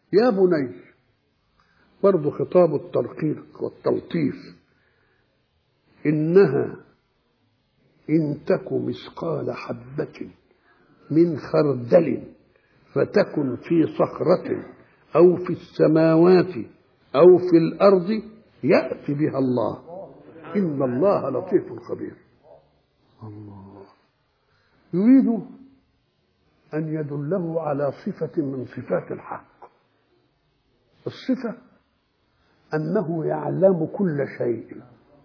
يا بني برضه خطاب الترقيق والتلطيف إنها إن تك مثقال حبة من خردل فتكن في صخرة أو في السماوات أو في الأرض يأتي بها الله إن الله لطيف خبير الله يريد أن يدله على صفة من صفات الحق الصفة أنه يعلم كل شيء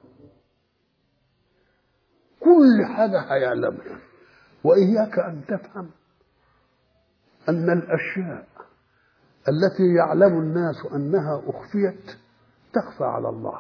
كل حاجة هيعلمها وإياك أن تفهم أن الأشياء التي يعلم الناس أنها أخفيت تخفى على الله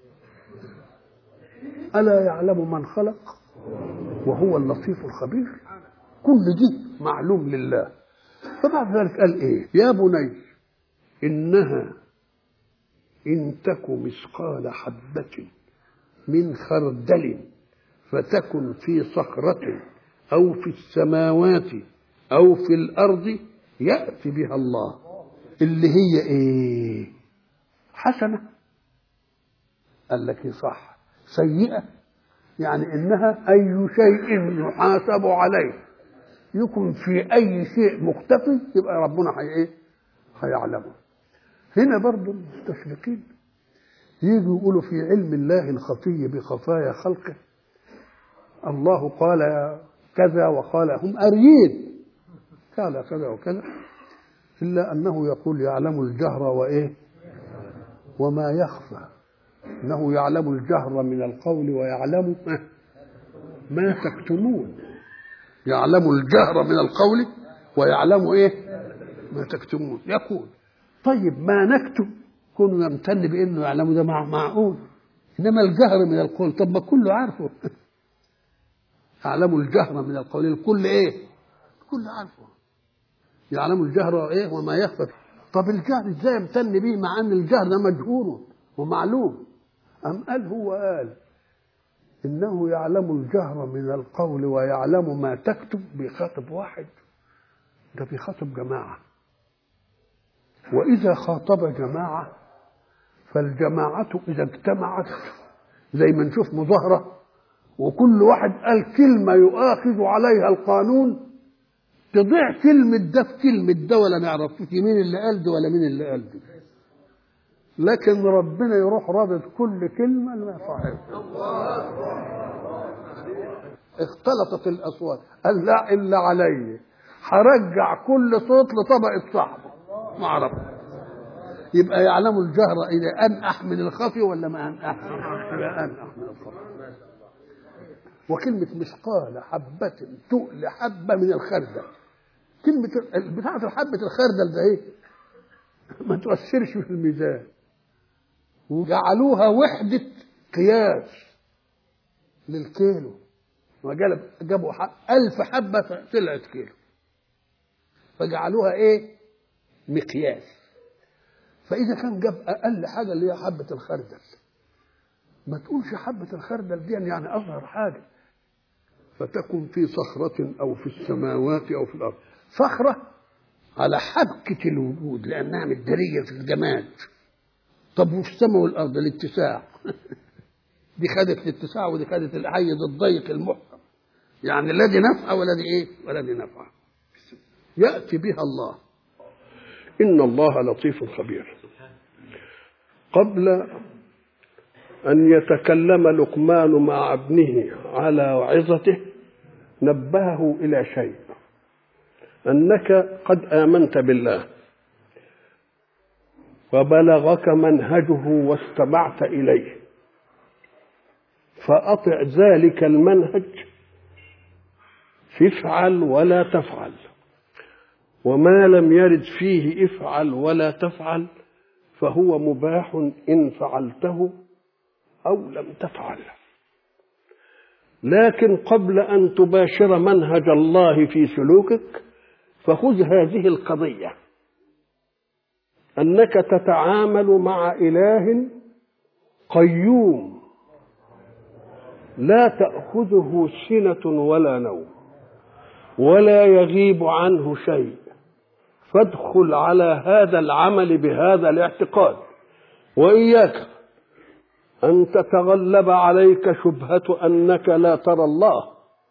ألا يعلم من خلق وهو اللطيف الخبير كل دي معلوم لله فبعد ذلك قال ايه يا بني انها ان تك مثقال حبه من خردل فتكن في صخره او في السماوات او في الارض ياتي بها الله اللي هي ايه حسنه قال لك صح سيئه يعني انها اي شيء يحاسب عليه يكون في اي شيء مختفي يبقى ربنا حي ايه هيعلمه هنا برضو المستشرقين يجوا يقولوا في علم الله الخفي بخفايا خلقه الله قال كذا وقال هم أريد قال كذا وكذا إلا أنه يقول يعلم الجهر وإيه وما يخفى انه يعلم الجهر من القول ويعلم ما تكتمون يعلم الجهر من القول ويعلم ايه ما تكتمون يقول طيب ما نكتم كونه يمتن بانه يعلم ده معقول انما الجهر من القول طب ما كله عارفه يعلم الجهر من القول الكل ايه الكل عارفه يعلم الجهر ايه وما يخفى طب الجهر ازاي يمتن به مع ان الجهر ده مجهور ومعلوم أم قال هو قال إنه يعلم الجهر من القول ويعلم ما تكتب بخاطب واحد ده بيخاطب جماعة وإذا خاطب جماعة فالجماعة إذا اجتمعت زي ما نشوف مظاهرة وكل واحد قال كلمة يؤاخذ عليها القانون تضيع كلمة ده في كلمة ده ولا نعرف مين اللي قال ده ولا مين اللي قال ده لكن ربنا يروح رابط كل كلمة لما صاحبها اختلطت الأصوات قال لا إلا علي هرجع كل صوت لطبقة صاحبه ما أعرف يبقى يعلم الجهر إذا أنأح من الخفي ولا ما أنأح يبقى أنأح من الخفي وكلمة مثقال حبة تؤل حبة من الخردل كلمة بتاعة حبة الخردل ده إيه؟ ما تؤثرش في الميزان وجعلوها وحدة قياس للكيلو جابوا ألف حبة طلعت كيلو فجعلوها إيه مقياس فإذا كان جاب أقل حاجة اللي هي حبة الخردل ما تقولش حبة الخردل دي يعني أصغر حاجة فتكن في صخرة أو في السماوات أو في الأرض صخرة على حبكة الوجود لأنها مدارية في الجماد طب وفي السماء والأرض الاتساع دي خدت الاتساع ودي خدت الحيز الضيق المحكم يعني لا دي نفع ولا دي ايه ولا دي نفع يأتي بها الله إن الله لطيف خبير قبل أن يتكلم لقمان مع ابنه على عظته نبهه إلى شيء أنك قد آمنت بالله وبلغك منهجه واستمعت إليه فأطع ذلك المنهج افعل ولا تفعل وما لم يرد فيه افعل ولا تفعل فهو مباح إن فعلته أو لم تفعل لكن قبل أن تباشر منهج الله في سلوكك فخذ هذه القضية أنك تتعامل مع إله قيوم لا تأخذه سنة ولا نوم ولا يغيب عنه شيء فادخل على هذا العمل بهذا الاعتقاد وإياك أن تتغلب عليك شبهة أنك لا ترى الله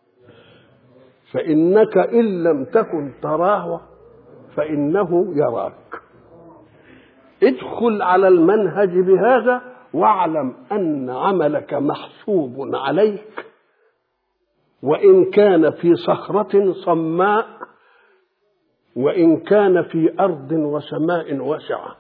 فإنك إن لم تكن تراه فإنه يراك ادخل على المنهج بهذا واعلم أن عملك محسوب عليك وإن كان في صخرة صماء وإن كان في أرض وسماء واسعة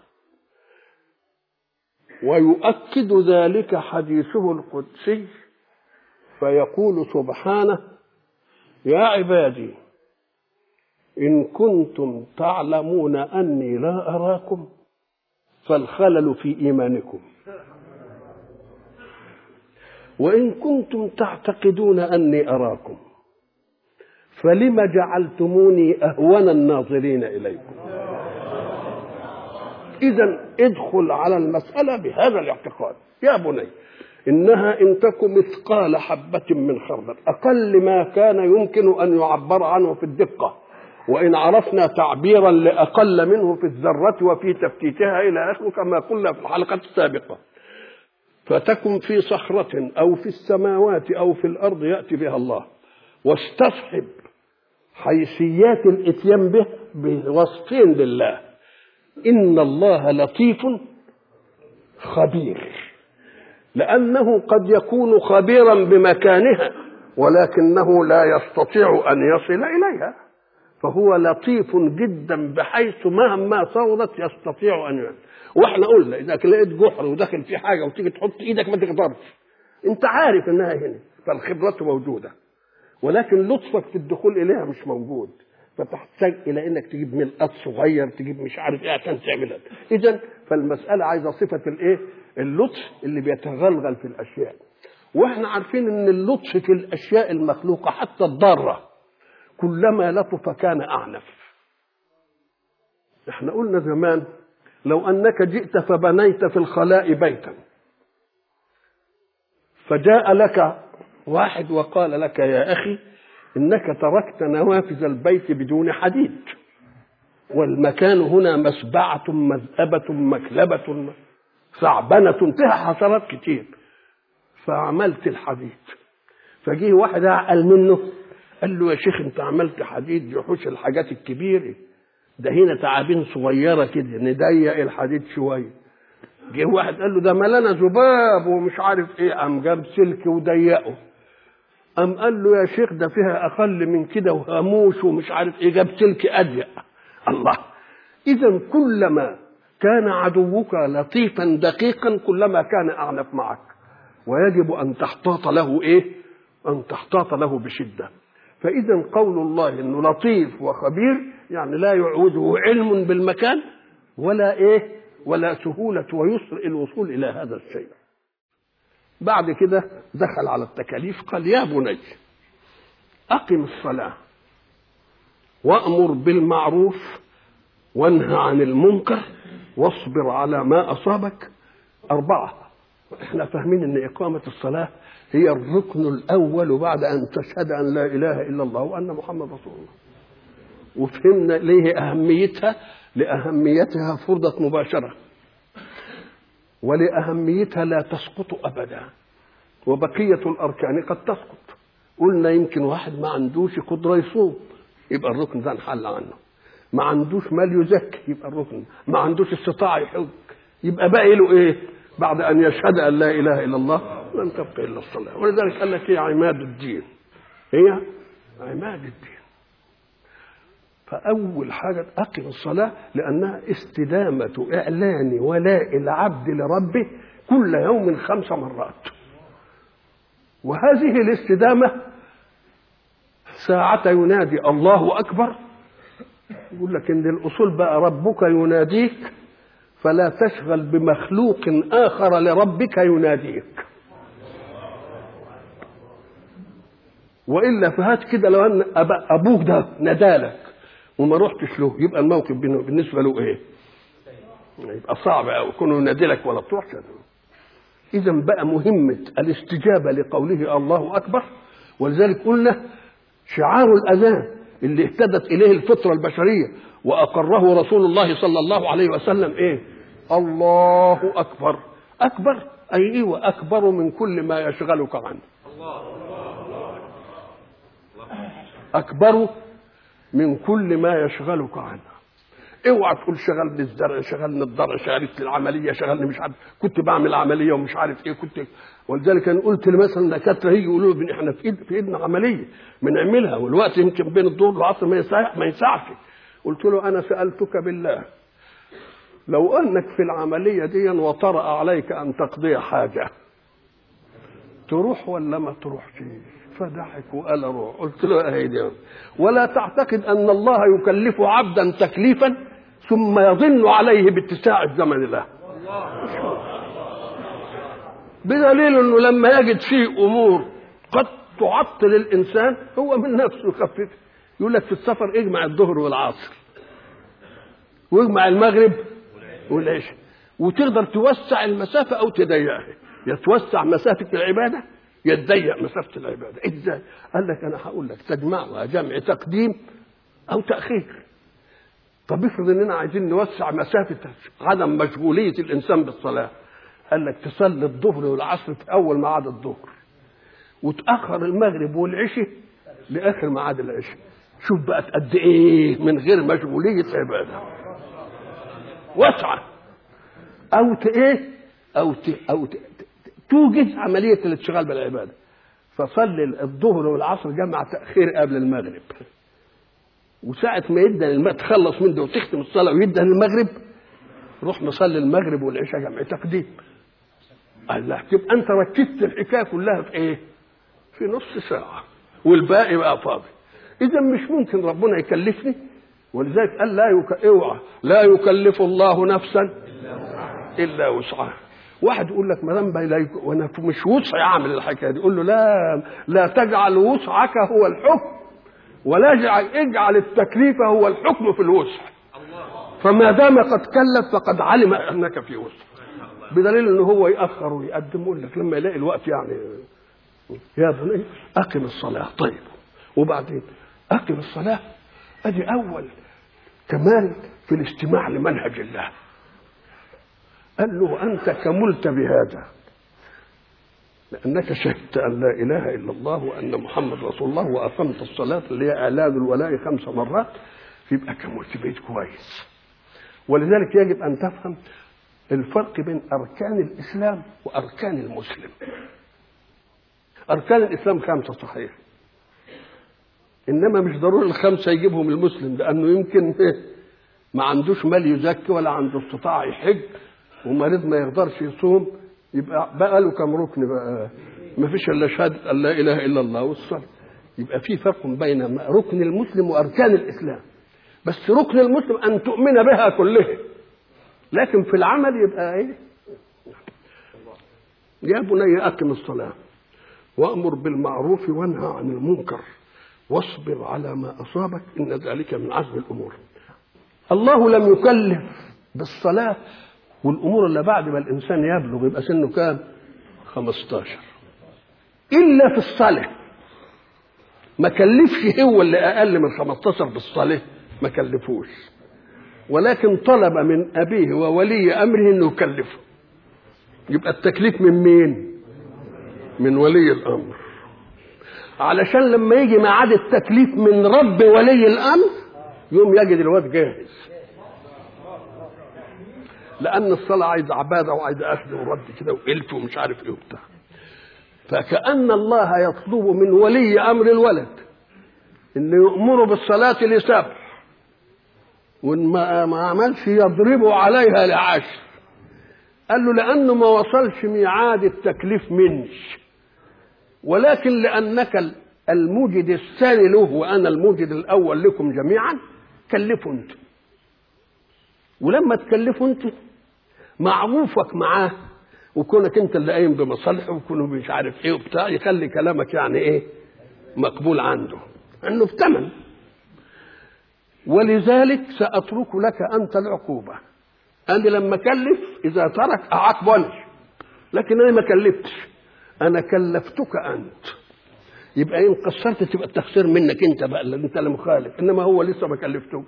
ويؤكد ذلك حديثه القدسي فيقول سبحانه يا عبادي إن كنتم تعلمون أني لا أراكم فالخلل في إيمانكم وإن كنتم تعتقدون أني أراكم فلم جعلتموني أهون الناظرين إليكم إذا ادخل على المسألة بهذا الاعتقاد يا بني إنها إن تك مثقال حبة من خردل أقل ما كان يمكن أن يعبر عنه في الدقة وإن عرفنا تعبيرا لأقل منه في الذرة وفي تفتيتها إلى آخره كما قلنا في الحلقة السابقة فتكن في صخرة أو في السماوات أو في الأرض يأتي بها الله واستصحب حيثيات الإتيان به بوصفين لله إن الله لطيف خبير لأنه قد يكون خبيرا بمكانها ولكنه لا يستطيع أن يصل إليها فهو لطيف جدا بحيث مهما صورت يستطيع أن يعمل واحنا قلنا إذا لقيت جحر وداخل فيه حاجة وتيجي تحط إيدك ما تقدرش أنت عارف إنها هنا فالخبرة موجودة ولكن لطفك في الدخول إليها مش موجود فتحتاج الى انك تجيب ملقط صغير تجيب مش عارف ايه عشان تعملها اذا فالمساله عايزه صفه الايه اللطف اللي بيتغلغل في الاشياء واحنا عارفين ان اللطف في الاشياء المخلوقه حتى الضاره كلما لطف كان اعنف احنا قلنا زمان لو انك جئت فبنيت في الخلاء بيتا فجاء لك واحد وقال لك يا اخي انك تركت نوافذ البيت بدون حديد والمكان هنا مسبعة مذأبة مكلبة ثعبنة فيها حشرات كتير فعملت الحديد فجيه واحد اعقل منه قال له يا شيخ انت عملت حديد يحوش الحاجات الكبيرة ده هنا تعابين صغيرة كده نضيق الحديد شوية جه واحد قال له ده ملانة ذباب ومش عارف ايه قام جاب سلك وضيقه قام قال له يا شيخ ده فيها اقل من كده وهاموش ومش عارف ايه جاب سلك اضيق الله اذا كلما كان عدوك لطيفا دقيقا كلما كان اعنف معك ويجب ان تحتاط له ايه ان تحتاط له بشده فاذا قول الله انه لطيف وخبير يعني لا يعوده علم بالمكان ولا ايه ولا سهوله ويسر الوصول الى هذا الشيء بعد كده دخل على التكاليف قال يا بني أقم الصلاة وأمر بالمعروف وانهى عن المنكر واصبر على ما أصابك أربعة احنا فاهمين ان إقامة الصلاة هي الركن الأول بعد أن تشهد أن لا إله إلا الله وأن محمد رسول الله وفهمنا ليه أهميتها لأهميتها فرضت مباشرة ولأهميتها لا تسقط أبدا وبقية الأركان قد تسقط قلنا يمكن واحد ما عندوش قدرة يصوم يبقى الركن ده انحل عنه ما عندوش مال يزكي يبقى الركن ما عندوش استطاعة يحج يبقى باقي له ايه بعد ان يشهد ان لا اله الا الله لن تبقى الا الصلاه ولذلك قال لك هي عماد الدين هي عماد الدين فأول حاجة أقم الصلاة لأنها استدامة إعلان ولاء العبد لربه كل يوم خمس مرات وهذه الاستدامة ساعة ينادي الله أكبر يقول لك إن الأصول بقى ربك يناديك فلا تشغل بمخلوق آخر لربك يناديك وإلا فهات كده لو أن أبوك ده ندالك وما رحتش له يبقى الموقف بالنسبه له ايه؟ يبقى صعب قوي كونه ينادي لك ولا تروحش اذا بقى مهمه الاستجابه لقوله الله اكبر ولذلك قلنا شعار الاذان اللي اهتدت اليه الفطره البشريه واقره رسول الله صلى الله عليه وسلم ايه الله اكبر اكبر اي ايوه اكبر من كل ما يشغلك عنه اكبر من كل ما يشغلك عنه اوعى تقول شغلني الزرع شغلني الضرع شغلت العمليه شغلني مش عارف كنت بعمل عمليه ومش عارف ايه كنت ولذلك انا قلت مثلا الدكاتره يجي يقولوا لي احنا في ايد في ايدنا عمليه بنعملها والوقت يمكن بين الظهر والعصر ما يسع ما يسعش قلت له انا سالتك بالله لو انك في العمليه دي وطرأ عليك ان تقضي حاجه تروح ولا ما تروحش فضحك وقال روح قلت له اهي دي ولا تعتقد ان الله يكلف عبدا تكليفا ثم يظن عليه باتساع الزمن له بدليل انه لما يجد فيه امور قد تعطل الانسان هو من نفسه يخفف يقول لك في السفر اجمع الظهر والعصر واجمع المغرب والعشاء وتقدر توسع المسافه او تضيقها يا توسع مسافه العباده يا تضيق مسافه العباده ازاي؟ قال لك انا هقول لك تجمعها جمع تقديم او تاخير طب افرض اننا عايزين نوسع مسافه عدم مشغوليه الانسان بالصلاه قال لك تصلي الظهر والعصر في اول ميعاد الظهر وتاخر المغرب والعشاء لاخر ميعاد العشاء شوف بقت قد ايه من غير مشغوليه عباده واسعه او ت ايه او ت او ت توجد عمليه الاشتغال بالعباده فصلي الظهر والعصر جمع تاخير قبل المغرب وساعة ما يدن تخلص من ده وتختم الصلاة ويدن المغرب روح مصلي المغرب والعشاء جمع تقديم قال لا تبقى انت ركزت الحكايه كلها في ايه؟ في نص ساعه والباقي بقى فاضي اذا مش ممكن ربنا يكلفني ولذلك قال لا يك... اوعى لا يكلف الله نفسا الا وسعها واحد يقول لك ما دام لا يك... وانا مش وسعي اعمل الحكايه دي يقول له لا لا تجعل وسعك هو الحكم ولا اجعل اجعل التكليف هو الحكم في الوسع فما دام قد كلف فقد علم انك في وسع بدليل ان هو ياخر ويقدم يقول لك لما يلاقي الوقت يعني يا بني اقم الصلاه طيب وبعدين اقم الصلاه ادي اول كمال في الاستماع لمنهج الله قال له انت كملت بهذا لانك شهدت ان لا اله الا الله وان محمد رسول الله واقمت الصلاه اللي هي اعلان الولاء خمس مرات يبقى كملت بيت كويس ولذلك يجب ان تفهم الفرق بين أركان الإسلام وأركان المسلم أركان الإسلام خمسة صحيح إنما مش ضروري الخمسة يجيبهم المسلم لأنه يمكن ما عندوش مال يزكي ولا عنده استطاعة يحج ومريض ما يقدرش يصوم يبقى بقى له كم ركن بقى ما فيش الا شهاده ان لا اله الا الله والصلاه يبقى في فرق بين ركن المسلم واركان الاسلام بس ركن المسلم ان تؤمن بها كلها لكن في العمل يبقى ايه يا بني اقم الصلاه وامر بالمعروف وانهى عن المنكر واصبر على ما اصابك ان ذلك من عزم الامور الله لم يكلف بالصلاه والامور اللي بعد ما الانسان يبلغ يبقى سنه كام 15 الا في الصلاه ما كلفش هو اللي اقل من 15 بالصلاه ما كلفوش ولكن طلب من أبيه وولي أمره أنه يكلفه يبقى التكليف من مين من ولي الأمر علشان لما يجي ميعاد التكليف من رب ولي الأمر يوم يجد الواد جاهز لأن الصلاة عايزة عبادة وعايزة أخذ ورد كده وإلف ومش عارف إيه وبتاع فكأن الله يطلب من ولي أمر الولد إنه يأمره بالصلاة لسبع وإن ما, ما عملش يضربه عليها لعشر قال له لأنه ما وصلش ميعاد التكليف منش ولكن لأنك الموجد الثاني له وأنا الموجد الأول لكم جميعا كلفوا أنت ولما تكلفوا أنت معروفك معاه وكونك أنت اللي قايم بمصالحه وكونه مش عارف إيه وبتاع يخلي كلامك يعني إيه مقبول عنده أنه بتمن ولذلك سأترك لك أنت العقوبة أنا لما كلف إذا ترك أعاقبه أنا لكن أنا ما كلفتش أنا كلفتك أنت يبقى ان قصرت تبقى التقصير منك انت بقى اللي انت اللي مخالف انما هو لسه ما كلفتوش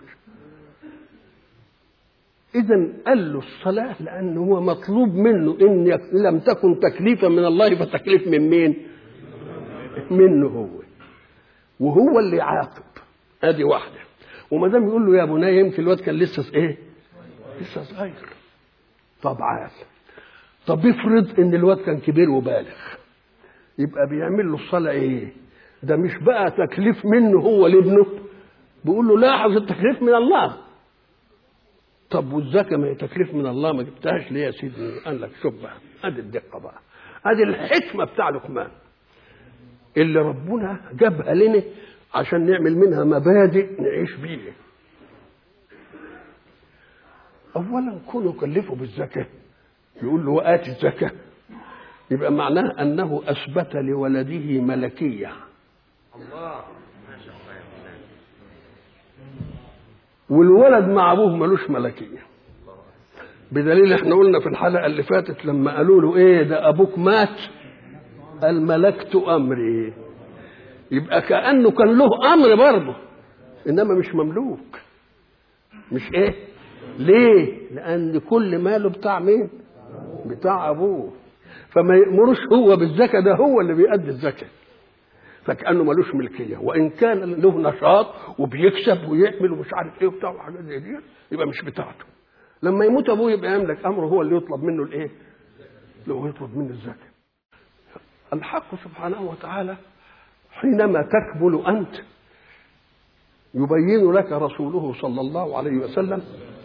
اذا قال له الصلاه لان هو مطلوب منه ان يك- لم تكن تكليفا من الله فتكليف من مين منه هو وهو اللي يعاقب ادي واحده وما دام يقول له يا بني يمكن الواد كان لسه ايه لسه صغير طب عال طب افرض ان الواد كان كبير وبالغ يبقى بيعمل له الصلاه ايه ده مش بقى تكليف منه هو لابنه بيقول له لاحظ التكليف من الله طب والزكاه ما هي تكليف من الله ما جبتهاش ليه يا سيدي قال لك شوف بقى ادي الدقه بقى ادي الحكمه بتاع لقمان اللي ربنا جابها لنا عشان نعمل منها مبادئ نعيش بيها اولا كونه يكلفه بالزكاه يقول له وآت الزكاه يبقى معناه انه اثبت لولده ملكيه والولد مع ابوه ملوش ملكيه بدليل احنا قلنا في الحلقه اللي فاتت لما قالوا له ايه ده ابوك مات قال ملكت امري يبقى كانه كان له امر برضه انما مش مملوك مش ايه ليه لان كل ماله بتاع مين بتاع ابوه فما يامروش هو بالزكاه ده هو اللي بيأدي الزكاه فكانه ملوش ملكيه وان كان له نشاط وبيكسب ويعمل ومش عارف ايه وبتاع وحاجات زي دي يبقى مش بتاعته لما يموت ابوه يبقى يملك امره هو اللي يطلب منه الايه؟ اللي هو يطلب منه الزكاه الحق سبحانه وتعالى حينما تكمل انت يبين لك رسوله صلى الله عليه وسلم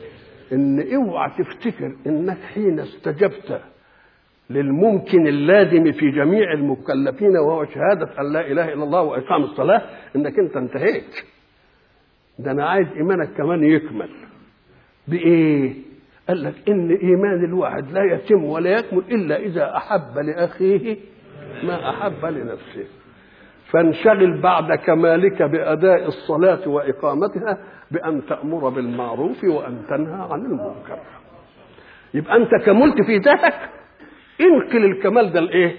ان اوعى تفتكر انك حين استجبت للممكن اللازم في جميع المكلفين وهو شهادة أن لا إله إلا الله وإقام الصلاة إنك أنت انتهيت ده أنا عايز إيمانك كمان يكمل بإيه؟ قال لك إن إيمان الواحد لا يتم ولا يكمل إلا إذا أحب لأخيه ما أحب لنفسه فانشغل بعد كمالك بأداء الصلاة وإقامتها بأن تأمر بالمعروف وأن تنهى عن المنكر يبقى أنت كملت في ذاتك انقل الكمال ده لايه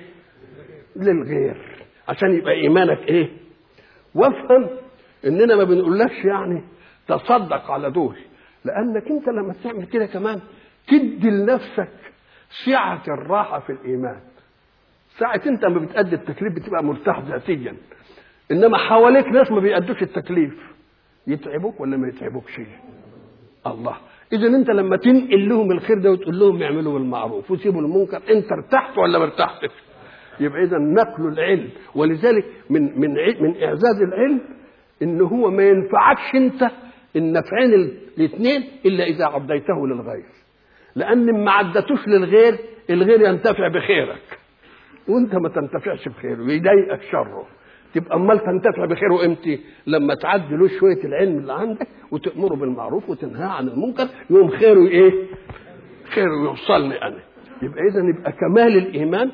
للغير عشان يبقى ايمانك ايه وافهم اننا ما بنقولكش يعني تصدق على دول لانك انت لما تعمل كده كمان تدي لنفسك سعة الراحة في الإيمان ساعة أنت ما بتأدي التكليف بتبقى مرتاح ذاتيا إنما حواليك ناس ما بيأدوش التكليف يتعبوك ولا ما يتعبوكش الله اذا انت لما تنقل لهم الخير ده وتقول لهم يعملوا بالمعروف ويسيبوا المنكر انت ارتحت ولا ما ارتحتش يبقى اذا نقل العلم ولذلك من من من اعزاز العلم ان هو ما ينفعكش انت النفعين الاثنين الا اذا عديته للغير لان ما عدتوش للغير الغير ينتفع بخيرك وانت ما تنتفعش بخيره ويضايقك شره تبقى امال تنتفع بخيره امتى؟ لما تعدي له شويه العلم اللي عندك وتامره بالمعروف وتنهاه عن المنكر يوم خيره ايه؟ خيره يوصلني انا. يبقى اذا يبقى كمال الايمان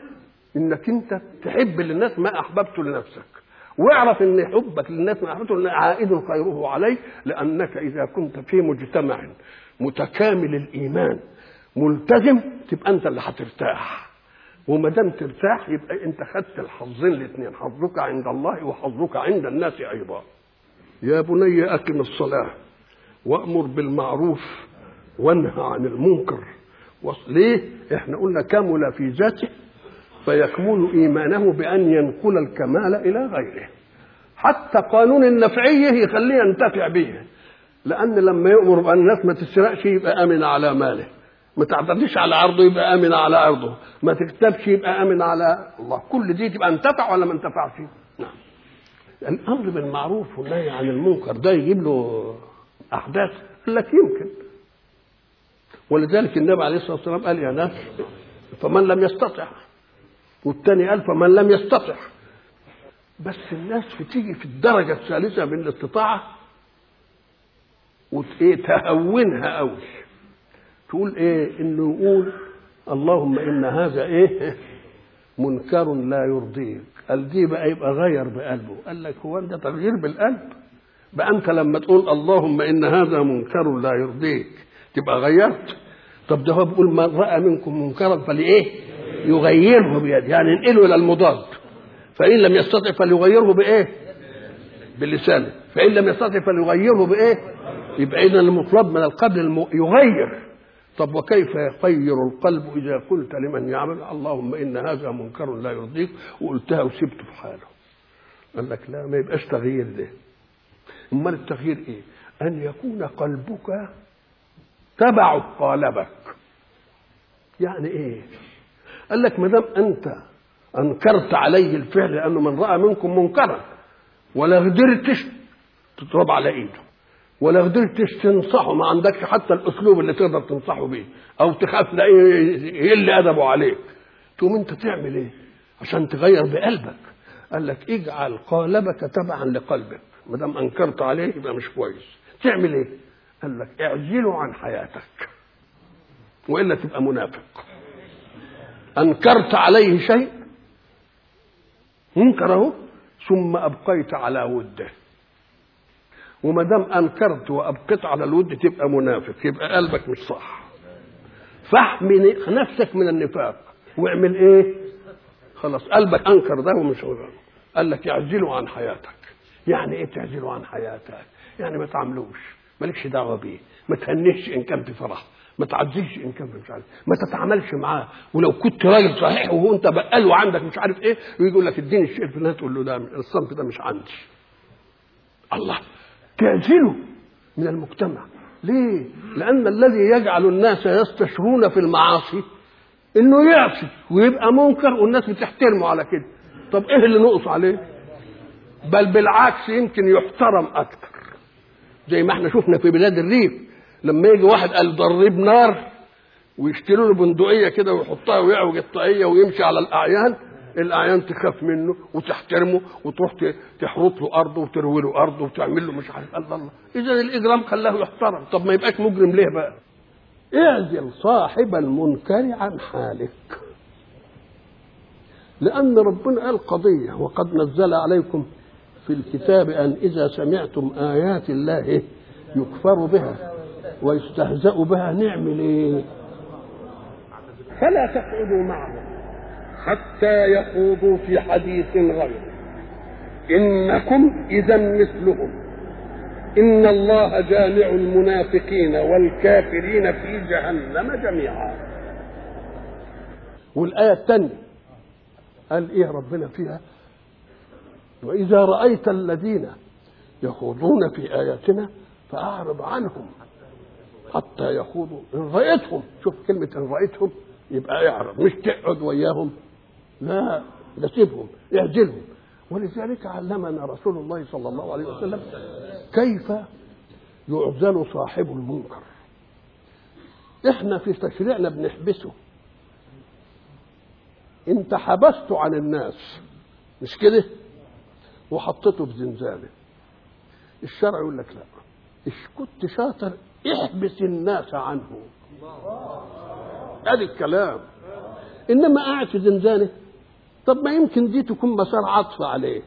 انك انت تحب للناس ما احببته لنفسك. واعرف ان حبك للناس ما احببته عائد خيره عليك لانك اذا كنت في مجتمع متكامل الايمان ملتزم تبقى انت اللي هترتاح. وما دام ترتاح يبقى انت خدت الحظين الاثنين حظك عند الله وحظك عند الناس ايضا يا بني اقم الصلاه وامر بالمعروف وانهى عن المنكر ليه احنا قلنا كمل في ذاته فيكمل ايمانه بان ينقل الكمال الى غيره حتى قانون النفعيه يخليه ينتفع به لان لما يامر بان الناس ما تسرقش يبقى امن على ماله ما تعتديش على عرضه يبقى امن على عرضه ما تكتبش يبقى امن على الله كل دي تبقى انتفع ولا ما انتفعش نعم الامر بالمعروف والنهي عن المنكر ده يجيب له احداث قال لك يمكن ولذلك النبي عليه الصلاه والسلام قال يا ناس فمن لم يستطع والثاني قال فمن لم يستطع بس الناس بتيجي في الدرجه الثالثه من الاستطاعه وتهونها قوي تقول ايه انه يقول اللهم ان هذا ايه منكر لا يرضيك قال دي بقى يبقى غير بقلبه قال لك هو انت تغيير بالقلب بقى انت لما تقول اللهم ان هذا منكر لا يرضيك تبقى غيرت طب ده هو بيقول من راى منكم منكرا فلايه يغيره بيده يعني ينقله الى المضاد فان لم يستطع فليغيره بايه بلسانه فان لم يستطع فليغيره بايه يبقى اذا المطلب من القلب الم... يغير طب وكيف يغير القلب اذا قلت لمن يعمل اللهم ان هذا منكر لا يرضيك وقلتها وسبته في حاله قال لك لا ما يبقاش تغيير ده امال التغيير ايه ان يكون قلبك تبع قالبك يعني ايه قال لك ما دام انت انكرت عليه الفعل لانه من راى منكم منكرا ولا قدرتش تضرب على ايده ولا قدرتش تنصحه ما عندكش حتى الاسلوب اللي تقدر تنصحه بيه او تخاف لا يقل ادبه عليك تقوم انت تعمل ايه عشان تغير بقلبك قال لك اجعل قالبك تبعا لقلبك ما دام انكرت عليه يبقى مش كويس تعمل ايه قال لك اعزله عن حياتك والا تبقى منافق انكرت عليه شيء منكره ثم ابقيت على وده وما دام انكرت وابقيت على الود تبقى منافق يبقى قلبك مش صح فاحمي نفسك من النفاق واعمل ايه خلاص قلبك انكر ده ومش هو قال لك يعزله عن حياتك يعني ايه تعزله عن حياتك يعني ما تعملوش مالكش دعوه بيه ما تهنيش ان كان في فرح ما تعزيش ان كان في مش عارف ما تتعاملش معاه ولو كنت راجل صحيح وهو انت بقال وعندك مش عارف ايه ويجي يقول لك اديني الشيء الفلاني تقول له لا الصنف ده مش عندي الله تعزله من المجتمع ليه لان الذي يجعل الناس يستشرون في المعاصي انه يعصي ويبقى منكر والناس بتحترمه على كده طب ايه اللي نقص عليه بل بالعكس يمكن يحترم اكتر زي ما احنا شفنا في بلاد الريف لما يجي واحد قال ضرب نار ويشتروا له بندقيه كده ويحطها ويعوج الطاقيه ويمشي على الاعيان الاعيان تخاف منه وتحترمه وتروح تحرط له ارضه وتروي له ارضه وتعمل له مش عارف الله الله اذا الاجرام خلاه يحترم طب ما يبقاش مجرم ليه بقى اعزل صاحب المنكر عن حالك لأن ربنا قال قضية وقد نزل عليكم في الكتاب أن إذا سمعتم آيات الله يكفر بها ويستهزأ بها نعمل إيه؟ فلا تقعدوا معهم حتى يخوضوا في حديث غيره إنكم إذا مثلهم إن الله جامع المنافقين والكافرين في جهنم جميعا والآية الثانية قال إيه ربنا فيها وإذا رأيت الذين يخوضون في آياتنا فأعرض عنهم حتى يخوضوا إن رأيتهم شوف كلمة إن رأيتهم يبقى اعرض مش تقعد وياهم لا ده سيبهم اعجلهم ولذلك علمنا رسول الله صلى الله عليه وسلم كيف يعزل صاحب المنكر احنا في تشريعنا بنحبسه انت حبسته عن الناس مش كده وحطيته في زنزانه الشرع يقول لك لا ايش كنت شاطر احبس الناس عنه ادي الكلام انما قاعد في زنزانه طب ما يمكن دي تكون مسار عطف عليه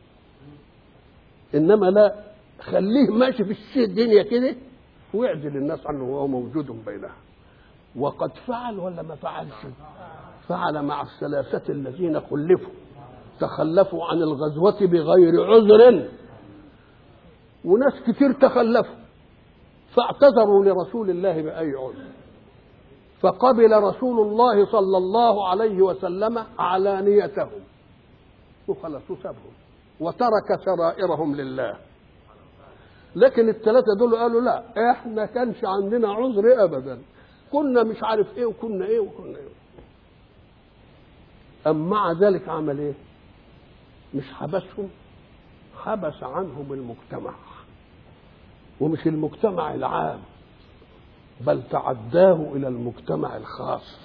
انما لا خليه ماشي في الشيء الدنيا كده ويعزل الناس عنه وهو موجود بينها وقد فعل ولا ما فعلش فعل مع الثلاثة الذين خلفوا تخلفوا عن الغزوة بغير عذر وناس كتير تخلفوا فاعتذروا لرسول الله بأي عذر فقبل رسول الله صلى الله عليه وسلم علانيتهم وخلاص وسابهم وترك سرائرهم لله لكن الثلاثة دول قالوا لا احنا كانش عندنا عذر ابدا كنا مش عارف ايه وكنا ايه وكنا ايه أم مع ذلك عمل ايه مش حبسهم حبس عنهم المجتمع ومش المجتمع العام بل تعداه الى المجتمع الخاص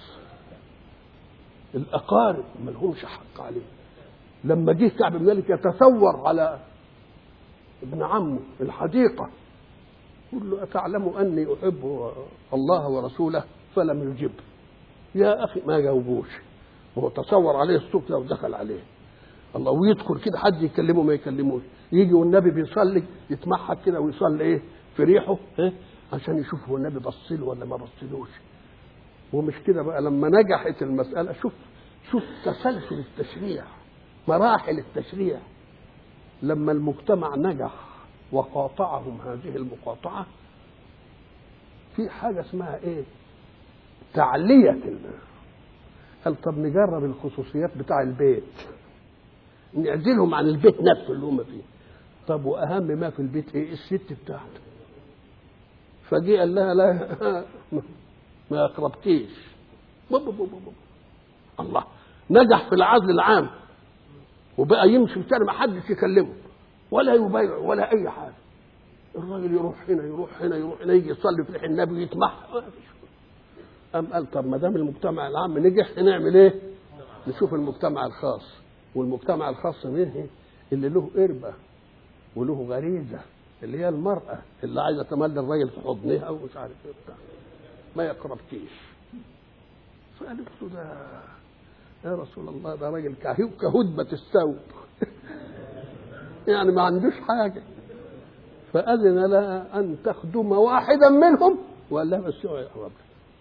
الاقارب ما لهمش حق عليه لما جه كعب بن مالك يتصور على ابن عمه في الحديقه يقول له أتعلم أني أحب الله ورسوله فلم يجب يا أخي ما جاوبوش هو تصور عليه السوق لو دخل عليه الله ويدخل كده حد يكلمه ما يكلموش يجي والنبي بيصلي يتمحك كده ويصلي ايه في ريحه إيه؟ عشان يشوف هو النبي بصله ولا ما بصلوش ومش كده بقى لما نجحت المسألة شوف شوف تسلسل التشريع مراحل التشريع لما المجتمع نجح وقاطعهم هذه المقاطعة في حاجة اسمها ايه تعلية الناس قال طب نجرب الخصوصيات بتاع البيت نعزلهم عن البيت نفسه اللي هم فيه طب واهم ما في البيت ايه الست بتاعته فجي قال لها لا ما يقربكيش الله نجح في العزل العام وبقى يمشي في الشارع ما حدش يكلمه ولا يبايع ولا اي حاجه الراجل يروح هنا يروح هنا يروح هنا يجي يصلي في ريح النبي يسمح قام قال طب ما دام المجتمع العام نجح نعمل ايه؟ نشوف المجتمع الخاص والمجتمع الخاص منه اللي له قربه وله غريزه اللي هي المراه اللي عايزه تملي الراجل في حضنها ومش عارف ايه بتاع ما يقربكيش فقالت له ده يا رسول الله ده راجل كهدبة الثوب يعني ما عندوش حاجة فأذن لها أن تخدم واحدا منهم وقال لها بس اوعي يقرب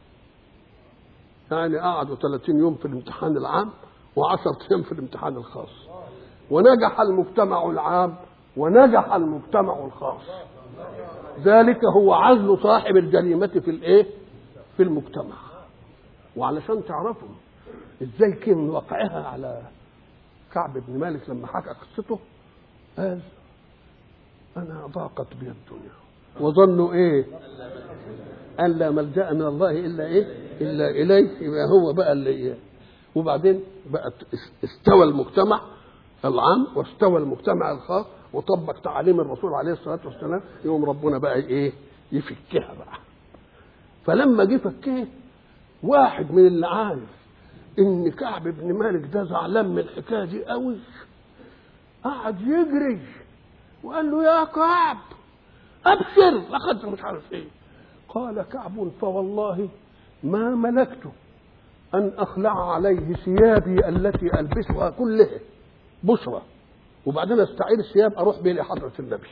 يعني قعدوا 30 يوم في الامتحان العام و10 أيام في الامتحان الخاص ونجح المجتمع العام ونجح المجتمع الخاص ذلك هو عزل صاحب الجريمة في الايه؟ في المجتمع وعلشان تعرفوا ازاي كان واقعها على كعب بن مالك لما حكى قصته قال انا ضاقت بي الدنيا وظنوا ايه ان لا ملجا من الله الا ايه الا اليه يبقى هو بقى اللي إيه؟ وبعدين بقى استوى المجتمع العام واستوى المجتمع الخاص وطبق تعاليم الرسول عليه الصلاه والسلام يوم ربنا بقى ايه يفكها بقى فلما جه فكها واحد من اللي عارف ان كعب بن مالك ده زعلان من الحكايه دي قوي قعد يجري وقال له يا كعب ابشر لقد مش عارف ايه قال كعب فوالله ما ملكت ان اخلع عليه ثيابي التي البسها كلها بشرى وبعدين استعير الثياب اروح بيه لحضره النبي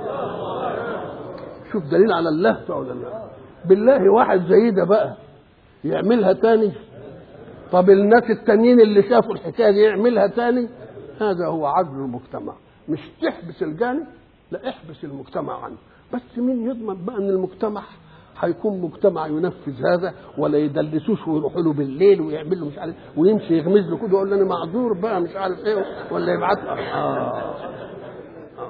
شوف دليل على اللهفه ولا لا بالله واحد زي ده بقى يعملها تاني طب الناس التانيين اللي شافوا الحكايه دي يعملها تاني هذا هو عدل المجتمع مش تحبس الجانب لا احبس المجتمع عنه بس مين يضمن بقى ان المجتمع هيكون مجتمع ينفذ هذا ولا يدلسوش ويروحوا له بالليل ويعمل له مش عارف ويمشي يغمز له كده ويقول له انا معذور بقى مش عارف ايه ولا يبعت آه. آه.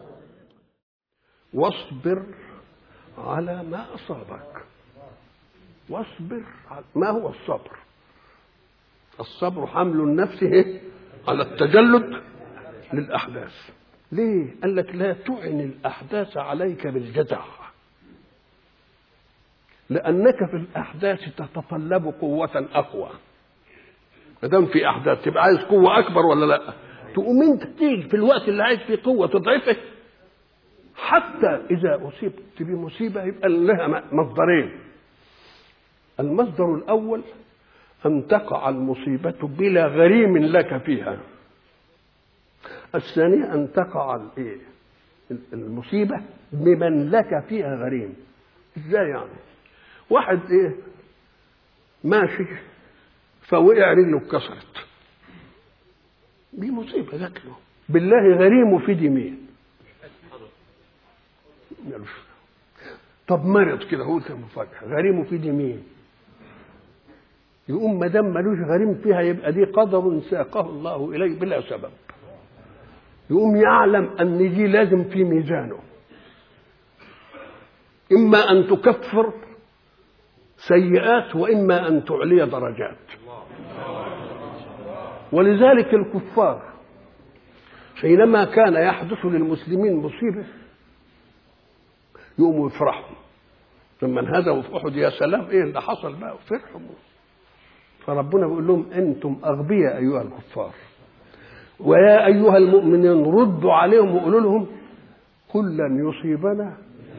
واصبر على ما اصابك واصبر ما هو الصبر الصبر حمل النفس على التجلد للأحداث ليه؟ قال لك لا تعن الأحداث عليك بالجزع لأنك في الأحداث تتطلب قوة أقوى ما دام في أحداث تبقى عايز قوة أكبر ولا لا؟ تقوم أنت تيجي في الوقت اللي عايز فيه قوة تضعفه حتى إذا أصبت بمصيبة يبقى لها مصدرين المصدر الأول أن تقع المصيبة بلا غريم لك فيها الثانية أن تقع الإيه؟ المصيبة بمن لك فيها غريم إزاي يعني واحد إيه ماشي فوقع رجله اتكسرت دي مصيبة جات له بالله غريمه في دي مين طب مرض كده هو مفاجأة غريمه في دي مين يقوم ما دام ملوش غريم فيها يبقى دي قدر ساقه الله اليه بلا سبب يقوم يعلم ان دي لازم في ميزانه اما ان تكفر سيئات واما ان تعلي درجات ولذلك الكفار حينما كان يحدث للمسلمين مصيبه يقوموا يفرحوا لما انهزموا في احد يا سلام ايه اللي حصل بقى فرحوا فربنا بيقول لهم انتم اغبياء ايها الكفار ويا ايها المؤمنين ردوا عليهم وقولوا لهم قل لن يصيبنا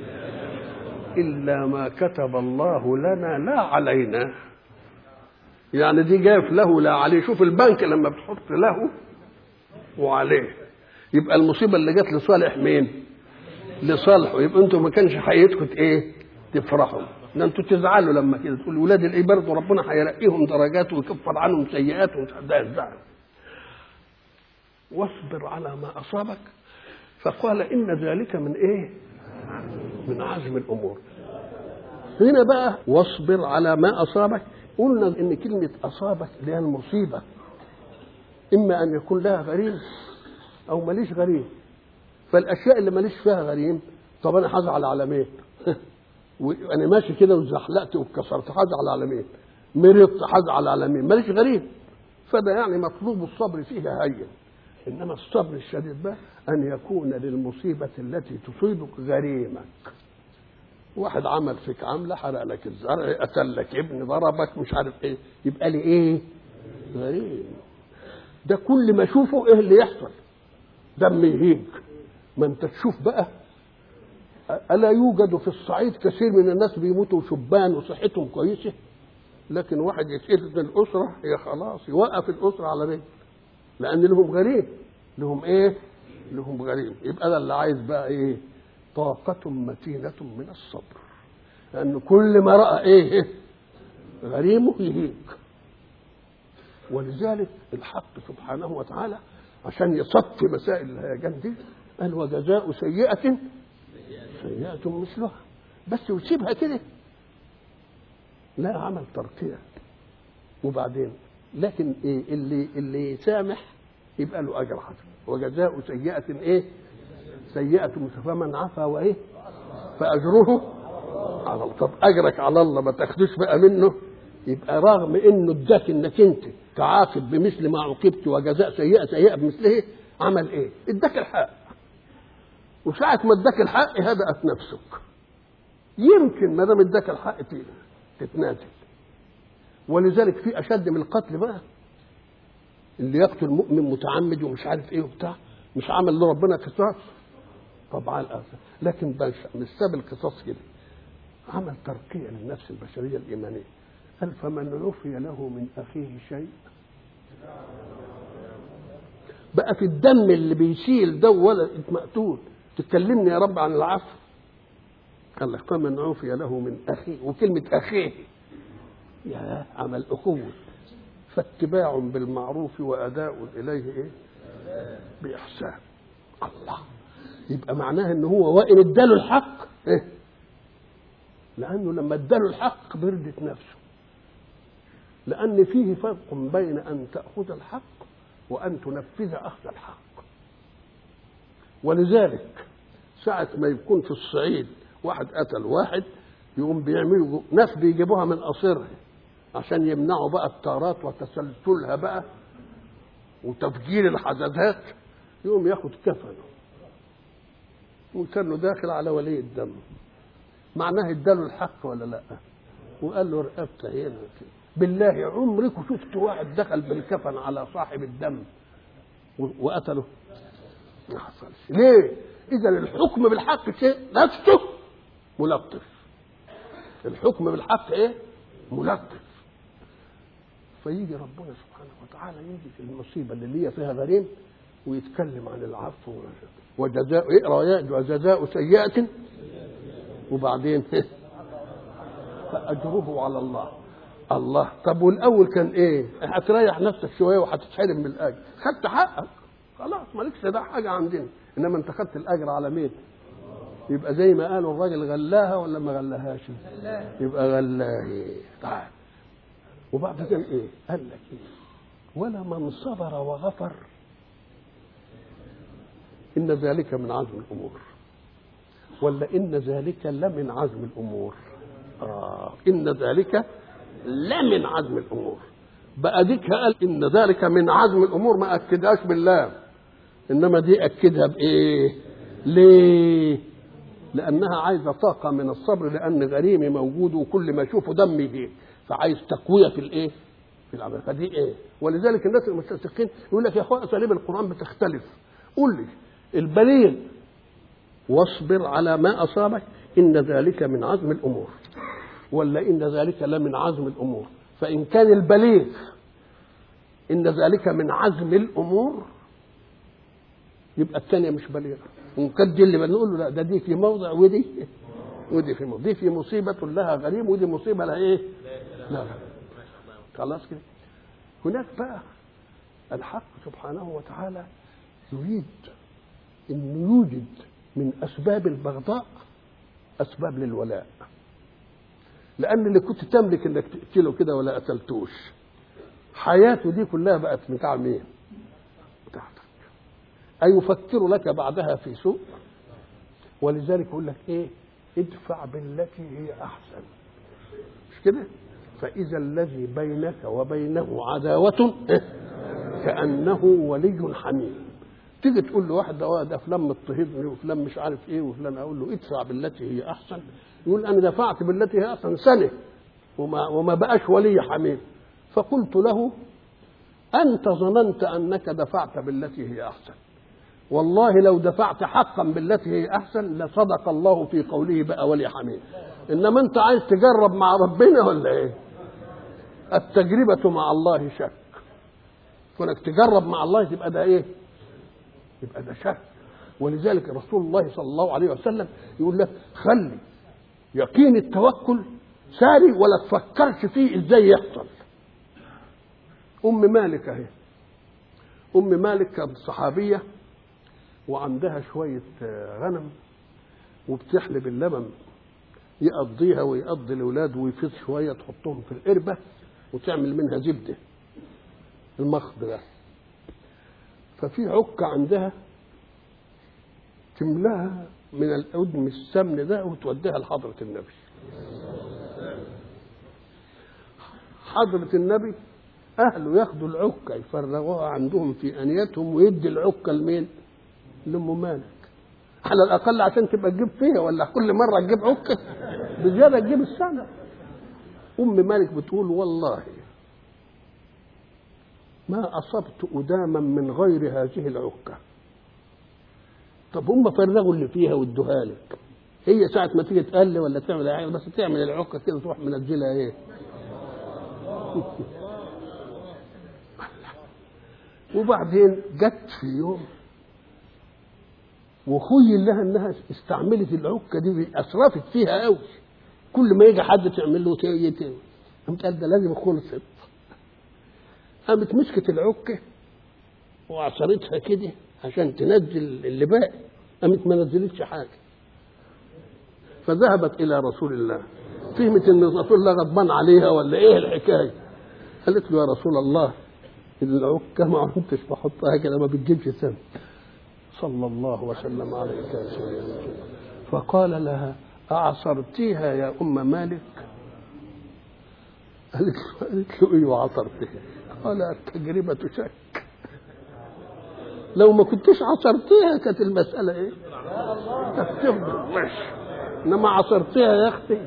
الا ما كتب الله لنا لا علينا يعني دي جاف له لا عليه شوف البنك لما بتحط له وعليه يبقى المصيبه اللي جت لصالح مين لصالحه يبقى انتم ما كانش حقيقتكم ايه تفرحوا ده انتوا تزعلوا لما كده تقول ولاد الايه برضه ربنا هيرقيهم درجات ويكفر عنهم سيئاتهم ده الزعل واصبر على ما اصابك فقال ان ذلك من ايه من عزم الامور هنا بقى واصبر على ما اصابك قلنا ان كلمه اصابك اللي هي المصيبه اما ان يكون لها غريم او ماليش غريم فالاشياء اللي ماليش فيها غريم طب انا هزعل على مين وانا ماشي كده وزحلقت واتكسرت هزعل على مين مرضت هزعل على مين ماليش غريم فده يعني مطلوب الصبر فيها هين انما الصبر الشديد بقى ان يكون للمصيبه التي تصيبك غريمك واحد عمل فيك عمله حرق لك الزرع قتل لك ابن ضربك مش عارف ايه يبقى لي ايه غريم ده كل ما اشوفه ايه اللي يحصل دم يهيج ما انت تشوف بقى الا يوجد في الصعيد كثير من الناس بيموتوا شبان وصحتهم كويسه لكن واحد يتقتل الاسره هي خلاص يوقف الاسره على رجل لان لهم غريم لهم ايه لهم غريم يبقى ده اللي عايز بقى ايه طاقة متينة من الصبر لأن كل ما رأى إيه غريمه يهيج ولذلك الحق سبحانه وتعالى عشان يصفي مسائل الهيجان دي قال وجزاء سيئة سيئة مثلها بس وتسيبها كده لا عمل ترقية وبعدين لكن إيه اللي اللي يسامح يبقى له أجر حسن وجزاء سيئة إيه سيئة فمن عفا وإيه فأجره على الله طب أجرك على الله ما تاخدوش بقى منه يبقى رغم انه اداك انك انت تعاقب بمثل ما عوقبت وجزاء سيئه سيئه بمثله عمل ايه؟ اداك الحق وساعة ما اداك الحق هدأت نفسك يمكن ما دام اداك الحق تتنازل ولذلك في اشد من القتل بقى اللي يقتل مؤمن متعمد ومش عارف ايه وبتاع مش عمل لربنا قصاص طبعا الاسف لكن مش ساب القصاص كده عمل ترقيه للنفس البشريه الايمانيه قال فمن عفي له من اخيه شيء بقى في الدم اللي بيشيل ده ولا مقتول تكلمني يا رب عن العفو قال لك فمن عفي له من اخيه وكلمه اخيه يا عمل اخوه فاتباع بالمعروف واداء اليه ايه باحسان الله يبقى معناها ان هو وإن اداله الحق إيه؟ لانه لما اداله الحق بردت نفسه لان فيه فرق بين ان تاخذ الحق وان تنفذ اخذ الحق ولذلك ساعة ما يكون في الصعيد واحد قتل واحد يقوم بيعملوا ناس بيجيبوها من قصرها عشان يمنعوا بقى الطارات وتسلسلها بقى وتفجير الحدثات يقوم ياخد كفنه وكانه داخل على ولي الدم معناه اداله الحق ولا لا وقال له رقبته هنا كده بالله عمركم شفت واحد دخل بالكفن على صاحب الدم وقتله ما حصلش ليه اذا الحكم بالحق شيء نفسه ملطف الحكم بالحق ايه ملطف فيجي ربنا سبحانه وتعالى يجي في المصيبه اللي هي فيها غريم ويتكلم عن العفو وجزاء اقرا وجزاء سيئه وبعدين فاجره على الله الله طب والاول كان ايه هتريح نفسك شويه وهتتحرم من الاجر خدت حقك خلاص مالكش ده حاجه عندنا انما انت خدت الاجر على مين يبقى زي ما قالوا الراجل غلاها ولا ما غلاهاش يبقى غلاه تعال وبعد كده ايه قال لك ايه ولا من صبر وغفر ان ذلك من عزم الامور ولا ان ذلك لمن عزم الامور آه ان ذلك لمن عزم الامور بقى ديك قال ان ذلك من عزم الامور ما اكدهاش بالله انما دي اكدها بايه ليه لانها عايزه طاقه من الصبر لان غريمي موجود وكل ما اشوفه دمي فيه فعايز تقويه في الايه في العمل فدي ايه ولذلك الناس المستشرقين يقول لك يا اخوان اساليب القران بتختلف قول لي البليغ واصبر على ما اصابك ان ذلك من عزم الامور ولا ان ذلك لمن عزم الامور فان كان البليغ ان ذلك من عزم الامور يبقى الثانيه مش بليغه وكان دي اللي بنقول له لا ده دي في موضع ودي ودي في موضع دي في مصيبه لها غريم ودي مصيبه لها ايه؟ لا لا خلاص كده هناك بقى الحق سبحانه وتعالى يريد أن يوجد من أسباب البغضاء أسباب للولاء لأن اللي كنت تملك إنك تقتله كده ولا قتلتوش حياته دي كلها بقت بتاع مين؟ بتاعتك أيفكر لك بعدها في سوء ولذلك يقول لك إيه؟ ادفع بالتي هي أحسن مش كده؟ فإذا الذي بينك وبينه عداوة كأنه ولي حميم تيجي تقول له واحد ده ده فلان مضطهدني وفلان مش عارف ايه وفلان اقول له ادفع بالتي هي احسن يقول انا دفعت بالتي هي احسن سنه وما وما بقاش ولي حميم فقلت له انت ظننت انك دفعت بالتي هي احسن والله لو دفعت حقا بالتي هي احسن لصدق الله في قوله بقى ولي حميم انما انت عايز تجرب مع ربنا ولا ايه التجربه مع الله شك كونك تجرب مع الله تبقى ده ايه يبقى ده شك ولذلك رسول الله صلى الله عليه وسلم يقول لك خلي يقين التوكل ساري ولا تفكرش فيه ازاي يحصل ام مالك اهي ام مالك كانت صحابيه وعندها شويه غنم وبتحلب اللبن يقضيها ويقضي الاولاد ويفيض شويه تحطهم في القربه وتعمل منها زبده المخض ده ففي عكة عندها تملاها من الأدم السمن ده وتوديها لحضرة النبي حضرة النبي أهله ياخدوا العكة يفرغوها عندهم في أنيتهم ويدي العكة لمين؟ لأم مالك على الأقل عشان تبقى تجيب فيها ولا كل مرة تجيب عكة بزيادة تجيب السنة أم مالك بتقول والله ما أصبت أداما من غير هذه العكة طب هم فرغوا اللي فيها وادوها لك هي ساعة ما تيجي تقل ولا تعمل حاجة بس تعمل العكة كده تروح منزلها ايه وبعدين جت في يوم وخيل لها انها استعملت العكة دي اسرفت فيها قوي كل ما يجي حد تعمل له تي قامت قال ده لازم خلصت قامت مسكت العكة وعصرتها كده عشان تنزل اللي باقي قامت ما نزلتش حاجة فذهبت إلى رسول الله فهمت إن رسول الله غضبان عليها ولا إيه الحكاية قالت له يا رسول الله العكة ما كنتش بحطها كده ما بتجيبش سم صلى الله وسلم عليك يا سيدنا فقال لها أعصرتيها يا أم مالك قالت له قالت له ايوه عصرتها قال التجربة شك لو ما كنتش عصرتيها كانت المسألة ايه؟ كانت تفضل ماشي انما عصرتيها يا اختي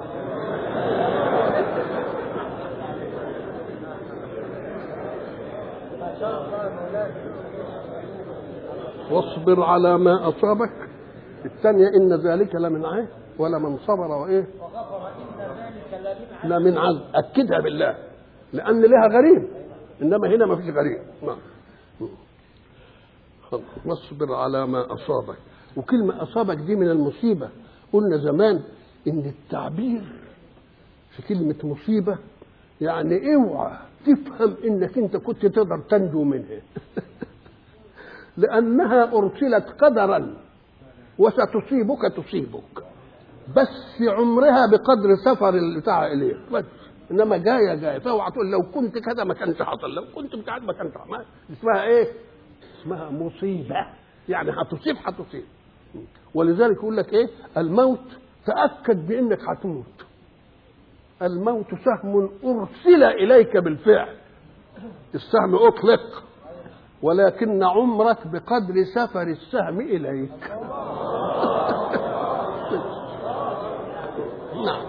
واصبر على ما اصابك الثانية ان ذلك لمن عين ولمن صبر وايه؟ لا من عزم اكدها بالله لان لها غريب انما هنا ما فيش غريب نعم واصبر على ما اصابك وكلمه اصابك دي من المصيبه قلنا زمان ان التعبير في كلمه مصيبه يعني اوعى تفهم انك انت كنت تقدر تنجو منها لانها ارسلت قدرا وستصيبك تصيبك بس عمرها بقدر سفر البتاع اليك بس انما جايه جايه فاوعى تقول لو كنت كذا ما كانش حصل لو كنت بتاع ما كانش حصل اسمها ايه؟ اسمها مصيبه يعني هتصيب هتصيب ولذلك يقول لك ايه؟ الموت تاكد بانك هتموت الموت سهم ارسل اليك بالفعل السهم اطلق ولكن عمرك بقدر سفر السهم اليك نعم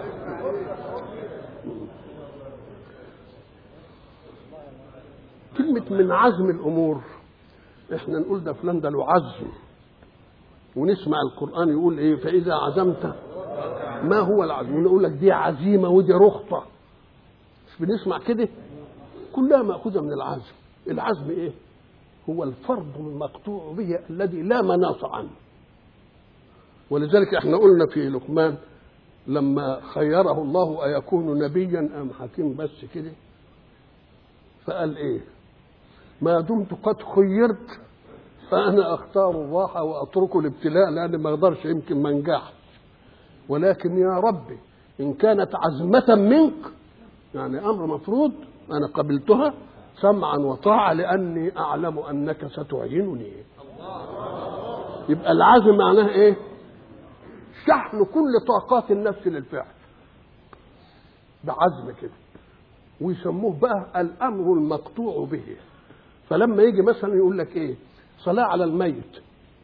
كلمة من عزم الأمور إحنا نقول ده فلان ده له عزم ونسمع القرآن يقول إيه فإذا عزمت ما هو العزم ونقول لك دي عزيمة ودي رخصة مش بنسمع كده كلها مأخوذة من العزم العزم إيه هو الفرض المقطوع به الذي لا مناص عنه ولذلك احنا قلنا في لقمان لما خيره الله أيكون نبيا أم حكيم بس كده فقال إيه ما دمت قد خيرت فانا اختار الراحه واترك الابتلاء لان ما اقدرش يمكن ما انجحش ولكن يا ربي ان كانت عزمه منك يعني امر مفروض انا قبلتها سمعا وطاعه لاني اعلم انك ستعينني يبقى العزم معناه ايه شحن كل طاقات النفس للفعل بعزم كده ويسموه بقى الامر المقطوع به فلما يجي مثلا يقول لك ايه صلاه على الميت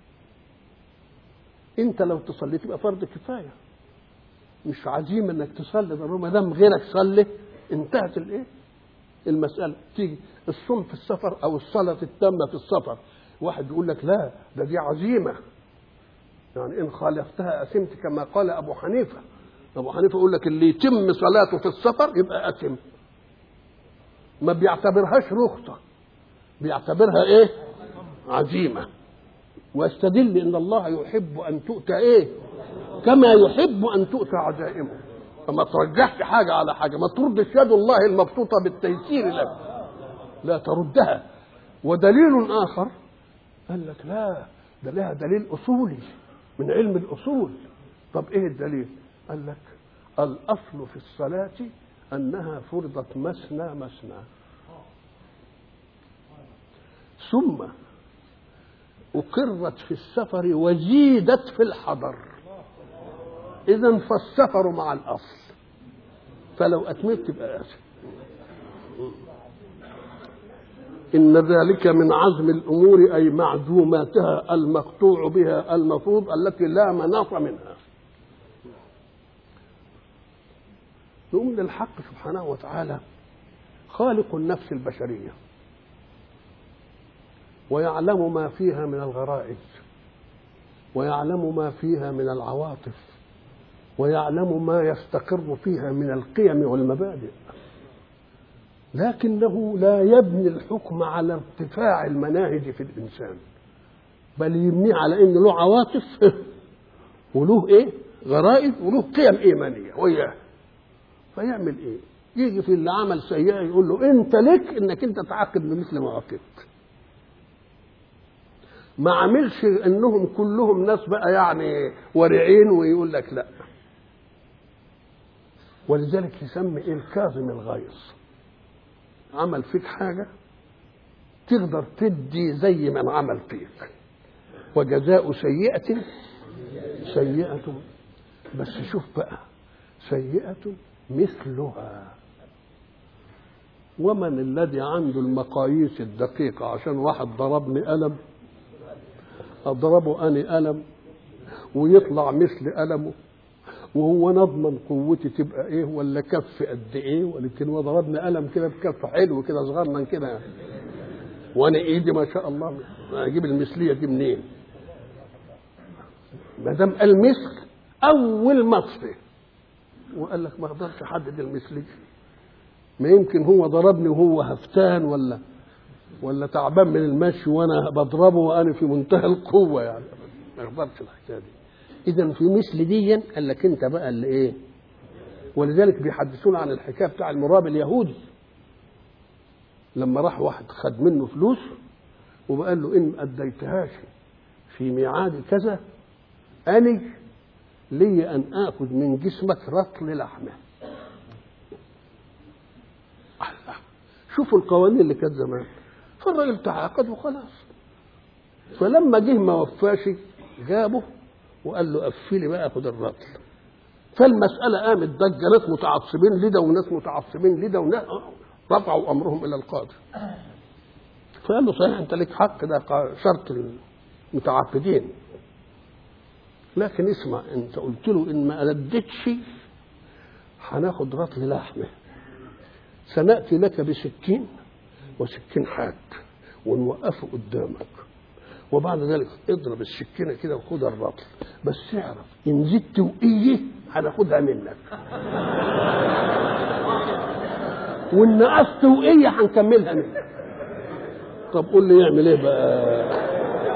انت لو تصلي تبقى فرض كفايه مش عزيمه انك تصلي ده ما دام غيرك صلي انتهت الايه المساله تيجي الصوم في السفر او الصلاه التامه في السفر واحد يقول لك لا ده دي عزيمه يعني ان خالفتها اثمت كما قال ابو حنيفه ابو حنيفه يقول لك اللي يتم صلاته في السفر يبقى اثم ما بيعتبرهاش رخصه بيعتبرها ايه عزيمه واستدل ان الله يحب ان تؤتى ايه كما يحب ان تؤتى عزائمه فما ترجحش حاجه على حاجه ما تردش يد الله المبسوطه بالتيسير لك لا تردها ودليل اخر قال لك لا ده لها دليل اصولي من علم الاصول طب ايه الدليل قال لك الاصل في الصلاه انها فرضت مثنى مثنى ثم أقرت في السفر وزيدت في الحضر إذا فالسفر مع الأصل فلو أتممت تبقى آسف إن ذلك من عزم الأمور أي معزوماتها المقطوع بها المفروض التي لا مناص منها نقول للحق سبحانه وتعالى خالق النفس البشريه ويعلم ما فيها من الغرائز ويعلم ما فيها من العواطف ويعلم ما يستقر فيها من القيم والمبادئ لكنه لا يبني الحكم على ارتفاع المناهج في الانسان بل يبنيه على ان له عواطف وله ايه غرائز وله قيم ايمانيه وياه فيعمل ايه يجي في اللي عمل سيئه يقول له انت لك انك انت تعاقب بمثل ما عاقبت ما عملش انهم كلهم ناس بقى يعني ورعين ويقول لك لا ولذلك يسمي ايه الكاظم الغيظ عمل فيك حاجة تقدر تدي زي من عمل فيك وجزاء سيئة سيئة بس شوف بقى سيئة مثلها ومن الذي عنده المقاييس الدقيقة عشان واحد ضربني قلم أضربه أنا ألم ويطلع مثل ألمه وهو نضمن قوتي تبقى ايه ولا كف قد ايه ولكن هو ضربني قلم كده بكف حلو كده صغرنا كده وانا ايدي ما شاء الله اجيب المثليه دي منين ما دام قال مثل اول مصفي وقال لك ما اقدرش احدد المثليه ما يمكن هو ضربني وهو هفتان ولا ولا تعبان من المشي وانا بضربه وانا في منتهى القوه يعني ما اقدرش الحكايه دي اذا في مثل دي قال لك انت بقى اللي ايه ولذلك بيحدثونا عن الحكايه بتاع المراب اليهودي لما راح واحد خد منه فلوس وقال له ان اديتهاش في ميعاد كذا اني لي ان اخذ من جسمك رطل لحمه شوفوا القوانين اللي كانت زمان فالراجل تعاقد وخلاص فلما جه ما وفاش جابه وقال له قفلي بقى خد الرطل فالمسألة قامت ضجة ناس متعصبين لده وناس متعصبين لده وناس رفعوا أمرهم إلى القاضي فقال له صحيح أنت لك حق ده شرط المتعاقدين لكن اسمع أنت قلت له إن ما ألدتش هناخد رطل لحمه سنأتي لك بسكين وسكين حاد ونوقفه قدامك وبعد ذلك اضرب السكينة كده وخدها الرطل بس اعرف إن زدت وإيه هناخدها منك وإن نقصت وإيه هنكملها منك طب قول لي يعمل إيه بقى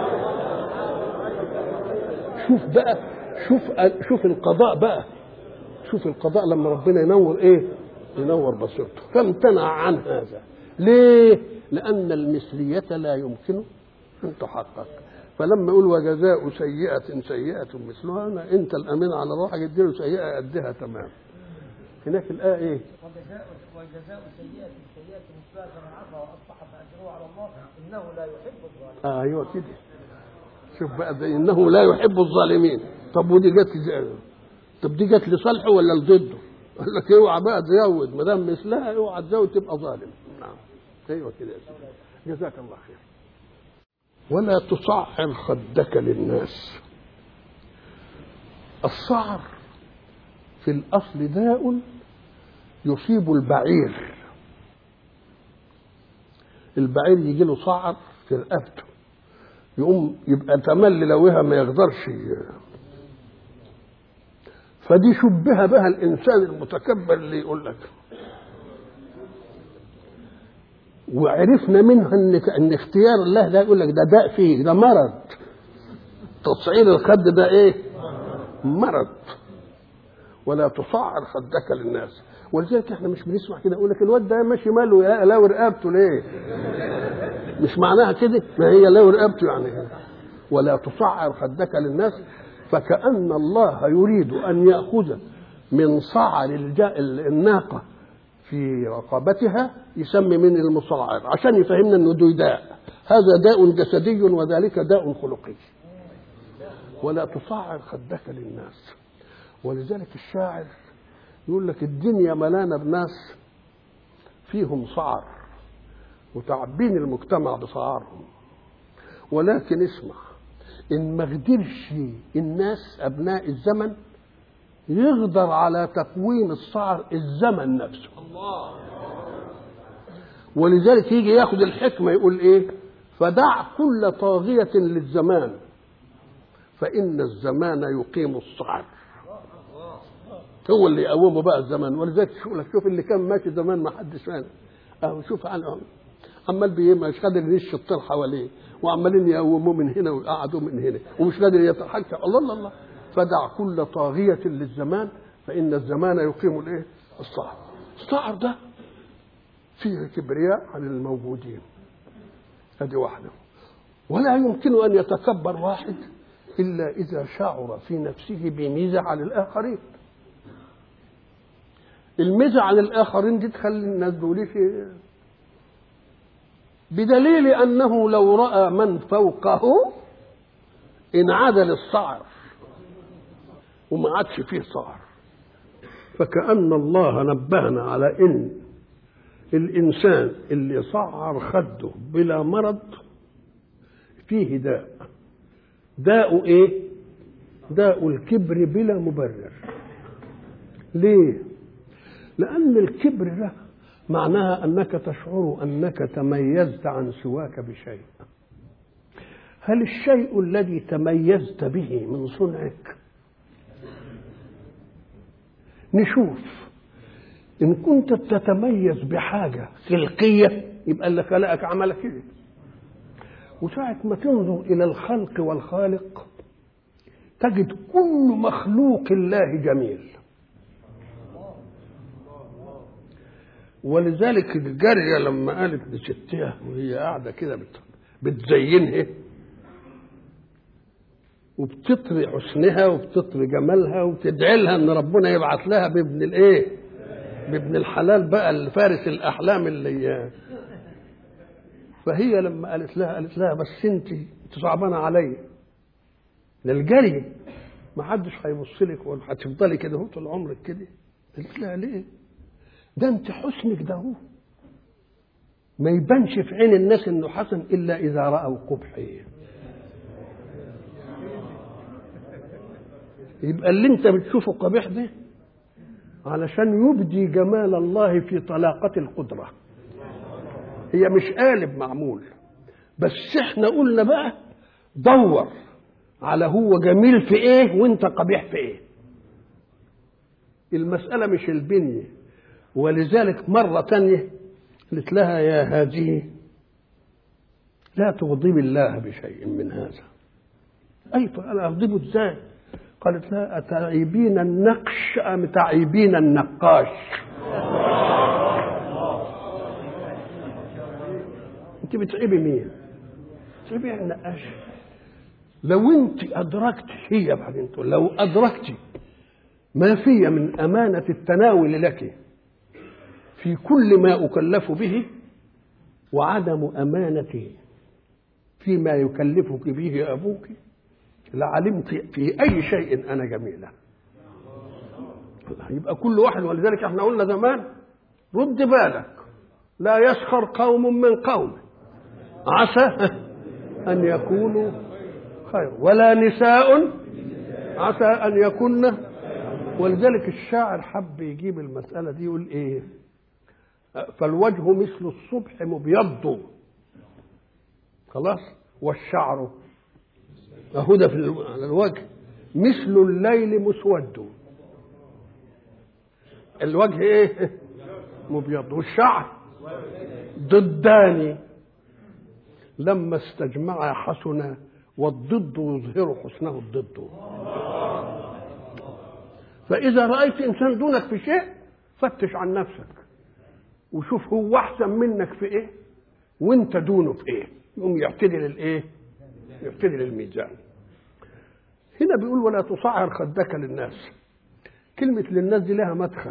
شوف بقى شوف شوف القضاء بقى شوف القضاء لما ربنا ينور إيه ينور بصيرته فامتنع عن هذا ليه لأن المثلية لا يمكن ان تحقق فلما يقول وجزاء سيئة سيئة مثلها أنا أنت الأمين على روحك اديله سيئة قدها تمام هناك الآية إيه؟ وجزاء وجزاء سيئة سيئة مثلها فمن عفا وأصلح فأجره على الله إنه لا يحب الظالمين. آه أيوه كده شوف بقى زي إنه لا يحب الظالمين طب ودي جت ازاي؟ طب دي جت لصالحه ولا لضده؟ قال لك اوعى بقى تزود ما دام مثلها اوعى تزود تبقى ظالم نعم ايوه كده يا سيدي جزاك الله خير ولا تصعر خدك للناس الصعر في الاصل داء يصيب البعير البعير يجي له صعر في رقبته يقوم يبقى تملي لوها ما يقدرش ي- فدي شبه بها الانسان المتكبر اللي يقول لك وعرفنا منها ان ان اختيار الله ده يقول لك ده داء فيه ده مرض تصعير الخد ده ايه؟ مرض ولا تصعر خدك للناس ولذلك احنا مش بنسمع كده يقول لك الواد ده ماشي ماله يا لا رقبته ليه؟ مش معناها كده ما هي لا رقبته يعني ولا تصعر خدك للناس فكأن الله يريد أن يأخذ من صعر الج- الناقة في رقبتها يسمي من المصعر عشان يفهمنا انه ده داء هذا داء جسدي وذلك داء خلقي ولا تصعر خدك للناس ولذلك الشاعر يقول لك الدنيا ملانه بناس فيهم صعر وتعبين المجتمع بصعارهم ولكن اسمع ان ما قدرش الناس ابناء الزمن يقدر على تقويم الصعر الزمن نفسه ولذلك يجي ياخد الحكمه يقول ايه فدع كل طاغيه للزمان فان الزمان يقيم الصعر هو اللي يقومه بقى الزمان ولذلك شوف لك شوف اللي كان ماشي زمان ما حدش فاهم اهو شوف عنهم عمال بي مش قادر ينش الطير حواليه وعمالين يقوموه من هنا ويقعدوه من هنا ومش قادر يتحكم الله الله الله فدع كل طاغية للزمان فإن الزمان يقيم الايه؟ الصعر الصعر ده فيه كبرياء عن الموجودين هذه واحدة ولا يمكن أن يتكبر واحد إلا إذا شعر في نفسه بميزة على الآخرين الميزة عن الآخرين دي تخلي الناس دول في بدليل أنه لو رأى من فوقه انعدل الصعر وما عادش فيه صعر فكأن الله نبهنا على إن الإنسان اللي صعر خده بلا مرض فيه داء داء إيه؟ داء الكبر بلا مبرر ليه؟ لأن الكبر ده معناها أنك تشعر أنك تميزت عن سواك بشيء هل الشيء الذي تميزت به من صنعك نشوف إن كنت تتميز بحاجة خلقية يبقى اللي خلقك عملك كده وساعة ما تنظر إلى الخلق والخالق تجد كل مخلوق الله جميل ولذلك الجارية لما قالت لستها وهي قاعدة كده بت- بتزينها وبتطري حسنها وبتطري جمالها وتدعي لها ان ربنا يبعث لها بابن الايه؟ بابن الحلال بقى الفارس الاحلام اللي فهي لما قالت لها قالت لها بس انت انت صعبانه عليا للجري ما حدش هيبص لك وهتفضلي كده هو طول عمرك كده قالت لها ليه؟ ده انت حسنك ده هو ما يبانش في عين الناس انه حسن الا اذا راوا قبحي يبقى اللي انت بتشوفه قبيح ده علشان يبدي جمال الله في طلاقة القدرة هي مش قالب معمول بس احنا قلنا بقى دور على هو جميل في ايه وانت قبيح في ايه المسألة مش البنية ولذلك مرة تانية قلت لها يا هذه لا تغضب الله بشيء من هذا أي أنا أغضبه إزاي قالت لها أتعيبين النقش أم تعيبين النقاش أنت بتعيبي مين سمعنا أش لو أنت أدركت هي بعدين تقول لو أدركت ما في من أمانة التناول لك في كل ما أكلف به وعدم أمانتي فيما يكلفك به أبوك لعلمت في أي شيء أنا جميلة يبقى كل واحد ولذلك احنا قلنا زمان رد بالك لا يسخر قوم من قوم عسى أن يكونوا خير ولا نساء عسى أن يكن ولذلك الشاعر حب يجيب المسألة دي يقول إيه فالوجه مثل الصبح مبيض خلاص والشعر هدى في على الوجه مثل الليل مسود الوجه ايه مبيض والشعر ضدان لما استجمع حسنا والضد يظهر حسنه الضد فإذا رأيت إنسان دونك في شيء فتش عن نفسك وشوف هو أحسن منك في إيه وأنت دونه في إيه يقوم يعتدل الإيه يعتدل الميزان هنا بيقول ولا تصعر خدك للناس كلمة للناس دي لها مدخل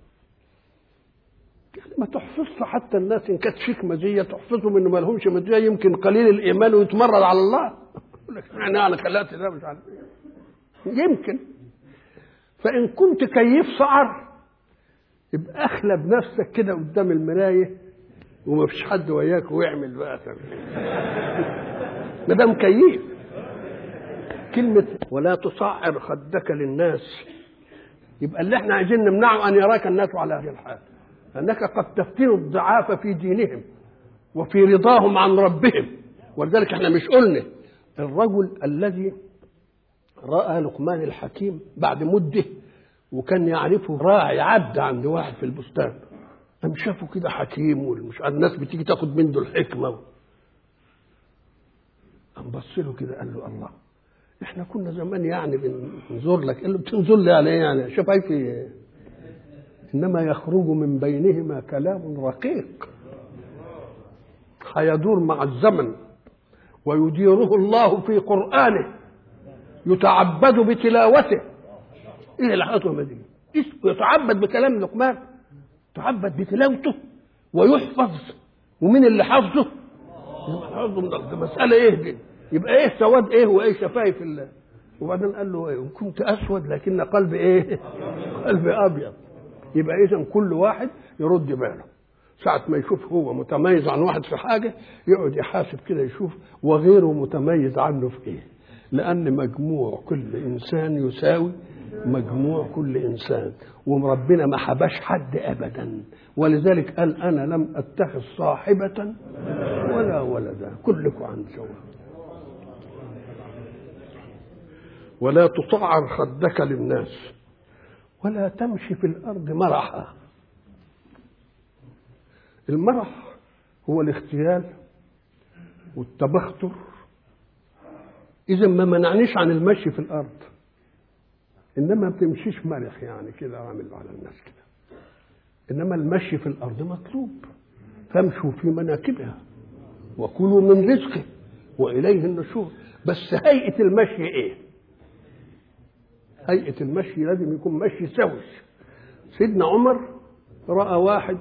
يعني ما تحفظش حتى الناس ان كانت فيك مزيه تحفظهم انه ما لهمش مزيه يمكن قليل الايمان ويتمرد على الله يقول لك يعني انا خلقت ده مش عارف يمكن فان كنت كيف صعر يبقى اخلى بنفسك كده قدام المرايه وما فيش حد وياك ويعمل بقى ما دام كيف كلمة ولا تصعر خدك للناس يبقى اللي احنا عايزين نمنعه ان يراك الناس على هذه الحال انك قد تفتن الضعاف في دينهم وفي رضاهم عن ربهم ولذلك احنا مش قلنا الرجل الذي راى لقمان الحكيم بعد مده وكان يعرفه راعي عبد عند واحد في البستان قام شافه كده حكيم والمش الناس بتيجي تاخد منه الحكمه قام بص له كده قال له الله احنا كنا زمان يعني بنزور لك قال له بتنزل لي على ايه يعني شوف هاي في انما يخرج من بينهما كلام رقيق هيدور مع الزمن ويديره الله في قرآنه يتعبد بتلاوته ايه العظمه دي يتعبد بكلام لقمان يتعبد بتلاوته ويحفظ ومين اللي حافظه حافظه ده مسألة ايه دي يبقى ايه سواد ايه وايه شفايف الله وبعدين قال له ايه كنت اسود لكن قلبي ايه قلبي ابيض يبقى اذا كل واحد يرد باله ساعة ما يشوف هو متميز عن واحد في حاجة يقعد يحاسب كده يشوف وغيره متميز عنه في ايه لأن مجموع كل إنسان يساوي مجموع كل إنسان وربنا ما حباش حد أبدا ولذلك قال أنا لم أتخذ صاحبة ولا ولدا كلكم عن سواء ولا تصعر خدك للناس ولا تمشي في الأرض مرحا المرح هو الاغتيال والتبختر إذا ما منعنيش عن المشي في الأرض إنما ما بتمشيش مرح يعني كده عامل على الناس كده إنما المشي في الأرض مطلوب فامشوا في مناكبها وكلوا من رزقه وإليه النشور بس هيئة المشي إيه؟ هيئة المشي لازم يكون مشي سوي سيدنا عمر رأى واحد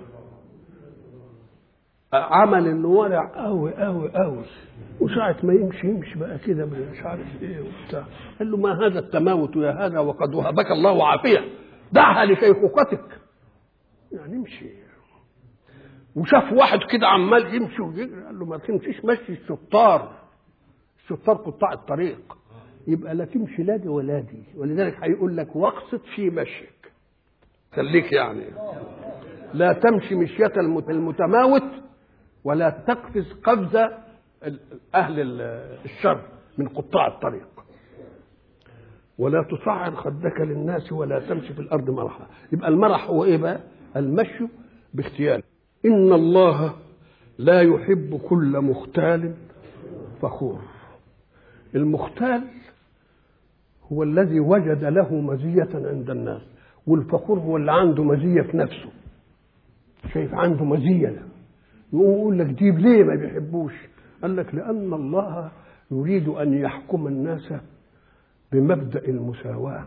عمل انه ورع قوي قوي قوي وساعة ما يمشي يمشي بقى كده مش عارف ايه وبتاع قال له ما هذا التماوت يا هذا وقد وهبك الله عافية دعها لشيخوختك يعني امشي وشاف واحد كده عمال يمشي ويجري قال له ما تمشيش مشي الشطار الشطار قطاع الطريق يبقى لا تمشي لا دي ولا دي ولذلك هيقول لك واقصد في مشيك خليك يعني لا تمشي مشية المتماوت ولا تقفز قفز أهل الشر من قطاع الطريق ولا تصعر خدك للناس ولا تمشي في الأرض مرحا يبقى المرح هو إيه بقى المشي باختيار إن الله لا يحب كل مختال فخور المختال هو الذي وجد له مزية عند الناس والفخور هو اللي عنده مزية في نفسه شايف عنده مزية ده يقوم يقول لك ديب ليه ما بيحبوش قال لك لأن الله يريد أن يحكم الناس بمبدأ المساواة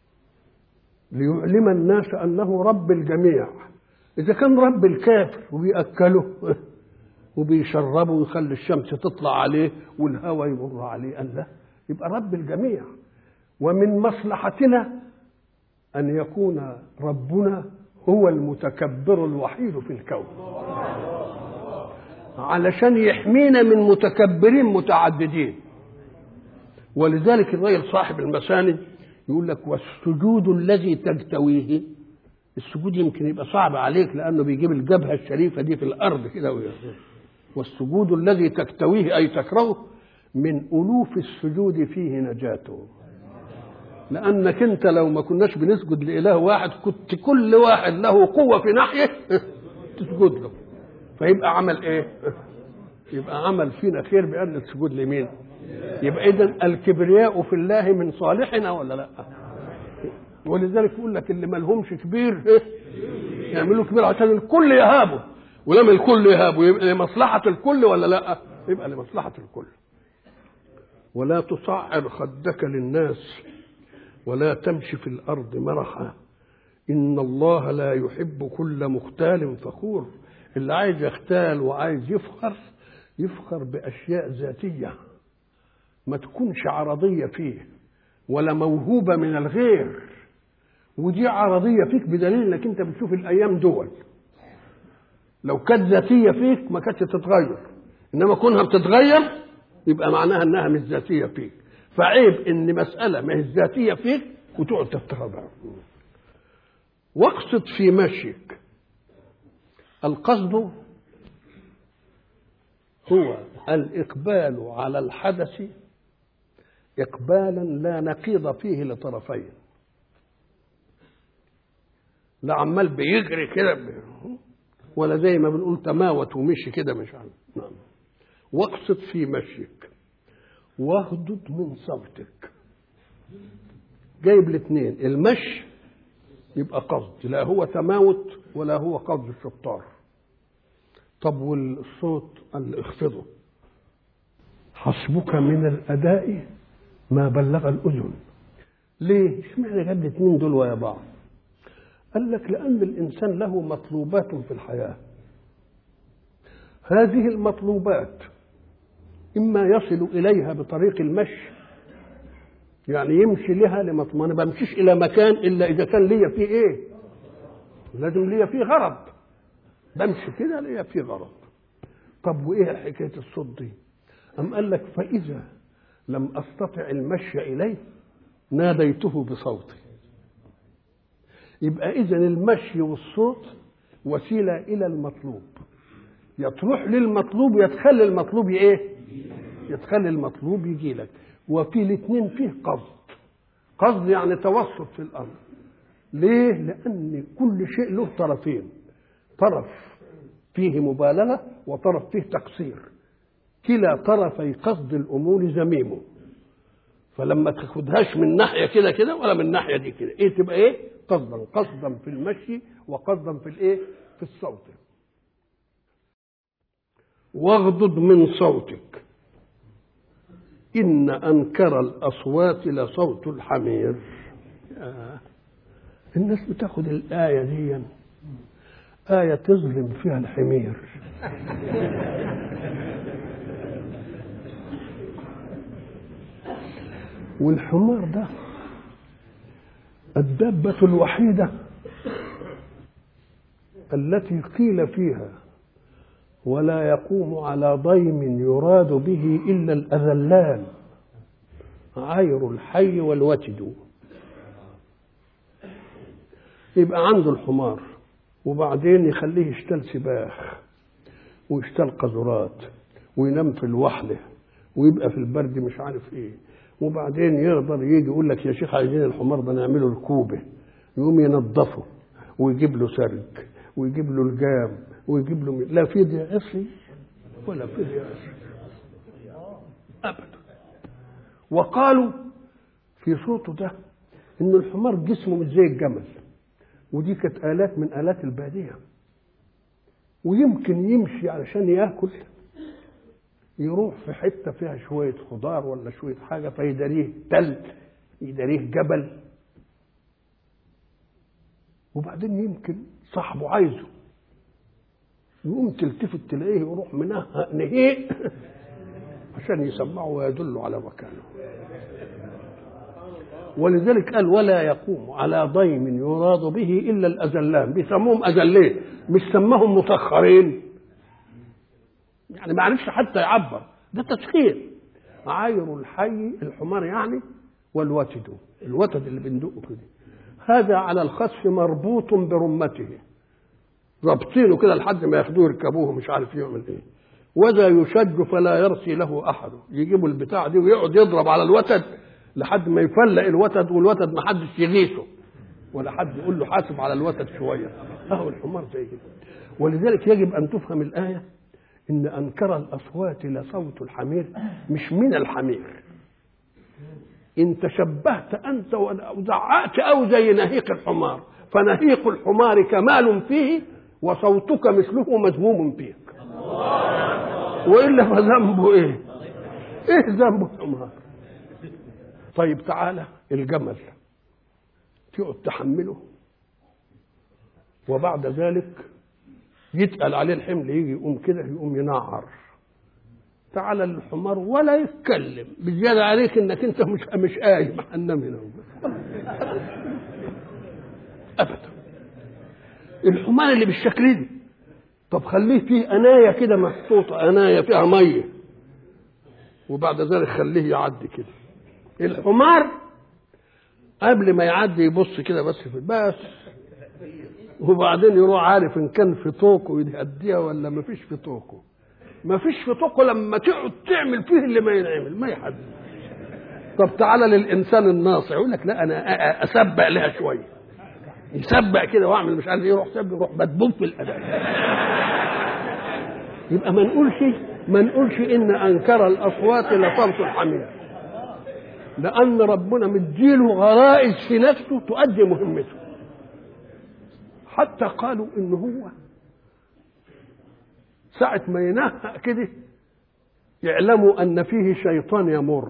ليعلم الناس أنه رب الجميع إذا كان رب الكافر وبيأكله وبيشربه ويخلي الشمس تطلع عليه والهواء يمر عليه قال لا يبقى رب الجميع ومن مصلحتنا أن يكون ربنا هو المتكبر الوحيد في الكون علشان يحمينا من متكبرين متعددين ولذلك الرجل صاحب المساند يقول لك والسجود الذي تجتويه السجود يمكن يبقى صعب عليك لانه بيجيب الجبهه الشريفه دي في الارض كده والسجود الذي تكتويه اي تكرهه من الوف السجود فيه نجاته لانك انت لو ما كناش بنسجد لاله واحد كنت كل واحد له قوه في ناحيه تسجد له فيبقى عمل ايه يبقى عمل فينا خير بان السجود لمين يبقى اذا الكبرياء في الله من صالحنا ولا لا ولذلك يقول لك اللي ما لهمش كبير إيه؟ يعملوا كبير عشان الكل يهابه ولما الكل يهابه يبقى لمصلحة الكل ولا لا يبقى لمصلحة الكل ولا تصعر خدك للناس ولا تمشي في الأرض مرحا إن الله لا يحب كل مختال فخور اللي عايز يختال وعايز يفخر يفخر بأشياء ذاتية ما تكونش عرضية فيه ولا موهوبة من الغير ودي عرضية فيك بدليل انك انت بتشوف الايام دول لو كانت ذاتية فيك ما كانتش تتغير انما كونها بتتغير يبقى معناها انها مش ذاتية فيك فعيب ان مسألة ما هي ذاتية فيك وتقعد تفتخرها واقصد في مشيك القصد هو الإقبال على الحدث إقبالا لا نقيض فيه لطرفين لا عمال بيجري كده ولا زي ما بنقول تماوت ومشي كده مش عارف نعم واقصد في مشيك واهدد من صوتك جايب الاثنين المشي يبقى قصد لا هو تماوت ولا هو قصد الشطار طب والصوت قال اخفضه حسبك من الاداء ما بلغ الاذن ليه اشمعنى جاب الاثنين دول ويا بعض قال لك لان الانسان له مطلوبات في الحياه هذه المطلوبات اما يصل اليها بطريق المشي يعني يمشي لها لمط... ما انا بمشيش الى مكان الا اذا كان ليا فيه ايه لازم ليا فيه غرض بمشي كده ليا فيه غرض طب وايه حكايه الصوت دي ام قال لك فاذا لم استطع المشي اليه ناديته بصوتي يبقى اذا المشي والصوت وسيله الى المطلوب يتروح للمطلوب يتخلي المطلوب ايه يتخلي المطلوب يجي لك وفي الاثنين فيه قصد قصد يعني توسط في الامر ليه لان كل شيء له طرفين طرف فيه مبالغه وطرف فيه تقصير كلا طرفي قصد الامور ذميم فلما تاخدهاش من ناحيه كده كده ولا من ناحيه دي كده ايه تبقى ايه قصدا قصدا في المشي وقصدا في الايه في الصوت واغضض من صوتك إن أنكر الأصوات لصوت الحمير آه. الناس بتاخد الآية دي آية تظلم فيها الحمير والحمار ده الدابة الوحيدة التي قيل فيها ولا يقوم على ضيم يراد به إلا الأذلان عير الحي والوتد يبقى عنده الحمار وبعدين يخليه يشتل سباخ ويشتل قذرات وينام في الوحلة ويبقى في البرد مش عارف ايه وبعدين يقدر يجي يقول لك يا شيخ عايزين الحمار ده نعمله ركوبه يقوم ينظفه ويجيب له سرج ويجيب له الجام ويجيب له لا في دي عصي ولا في دي عصي ابدا وقالوا في صوته ده ان الحمار جسمه مش زي الجمل ودي كانت الات من الات الباديه ويمكن يمشي علشان ياكل يروح في حته فيها شويه خضار ولا شويه حاجه فيداريه تل يداريه جبل وبعدين يمكن صاحبه عايزه يقوم تلتفت تلاقيه يروح منها نهيق عشان يسمعه ويدل على مكانه ولذلك قال ولا يقوم على ضيم يراد به الا الاذلان بيسموهم اذلين مش سماهم مسخرين يعني ما عرفش حتى يعبر ده تسخير عاير الحي الحمار يعني والوتد الوتد اللي بندقه كده هذا على الخسف مربوط برمته رابطينه كده لحد ما ياخدوه يركبوه مش عارف يعمل ايه وذا يشج فلا يرثي له احد يجيبوا البتاع دي ويقعد يضرب على الوتد لحد ما يفلق الوتد والوتد ما حدش يغيثه ولا حد يقول له حاسب على الوتد شويه اهو الحمار زي كده ولذلك يجب ان تفهم الايه ان انكر الاصوات لصوت الحمير مش من الحمير ان تشبهت انت وزعقت او زي نهيق الحمار فنهيق الحمار كمال فيه وصوتك مثله مذموم فيك والا فذنبه ايه ايه ذنب الحمار طيب تعالى الجمل تقعد تحمله وبعد ذلك يتقل عليه الحمل يجي يقوم كده يقوم ينعر تعالى الحمار ولا يتكلم بزيادة عليك انك انت مش مش قايم هننام هنا ابدا الحمار اللي بالشكل دي طب خليه فيه انايه كده محطوطه انايه فيها ميه وبعد ذلك خليه يعدي كده الحمار قبل ما يعدي يبص كده بس في بس وبعدين يروح عارف ان كان في طوقه يهديها ولا ما فيش في طوقه ما فيش في طوقه لما تقعد تعمل فيه اللي ما ينعمل ما يحد طب تعالى للانسان الناصع يقول لك لا انا اسبق لها شويه يسبق كده واعمل مش عارف ايه يروح سبق يروح مدبوب في الاداء يبقى ما نقولش ما نقولش ان انكر الاصوات لصوت الحمير لان ربنا مديله غرائز في نفسه تؤدي مهمته حتى قالوا ان هو ساعة ما ينهق كده يعلموا ان فيه شيطان يمر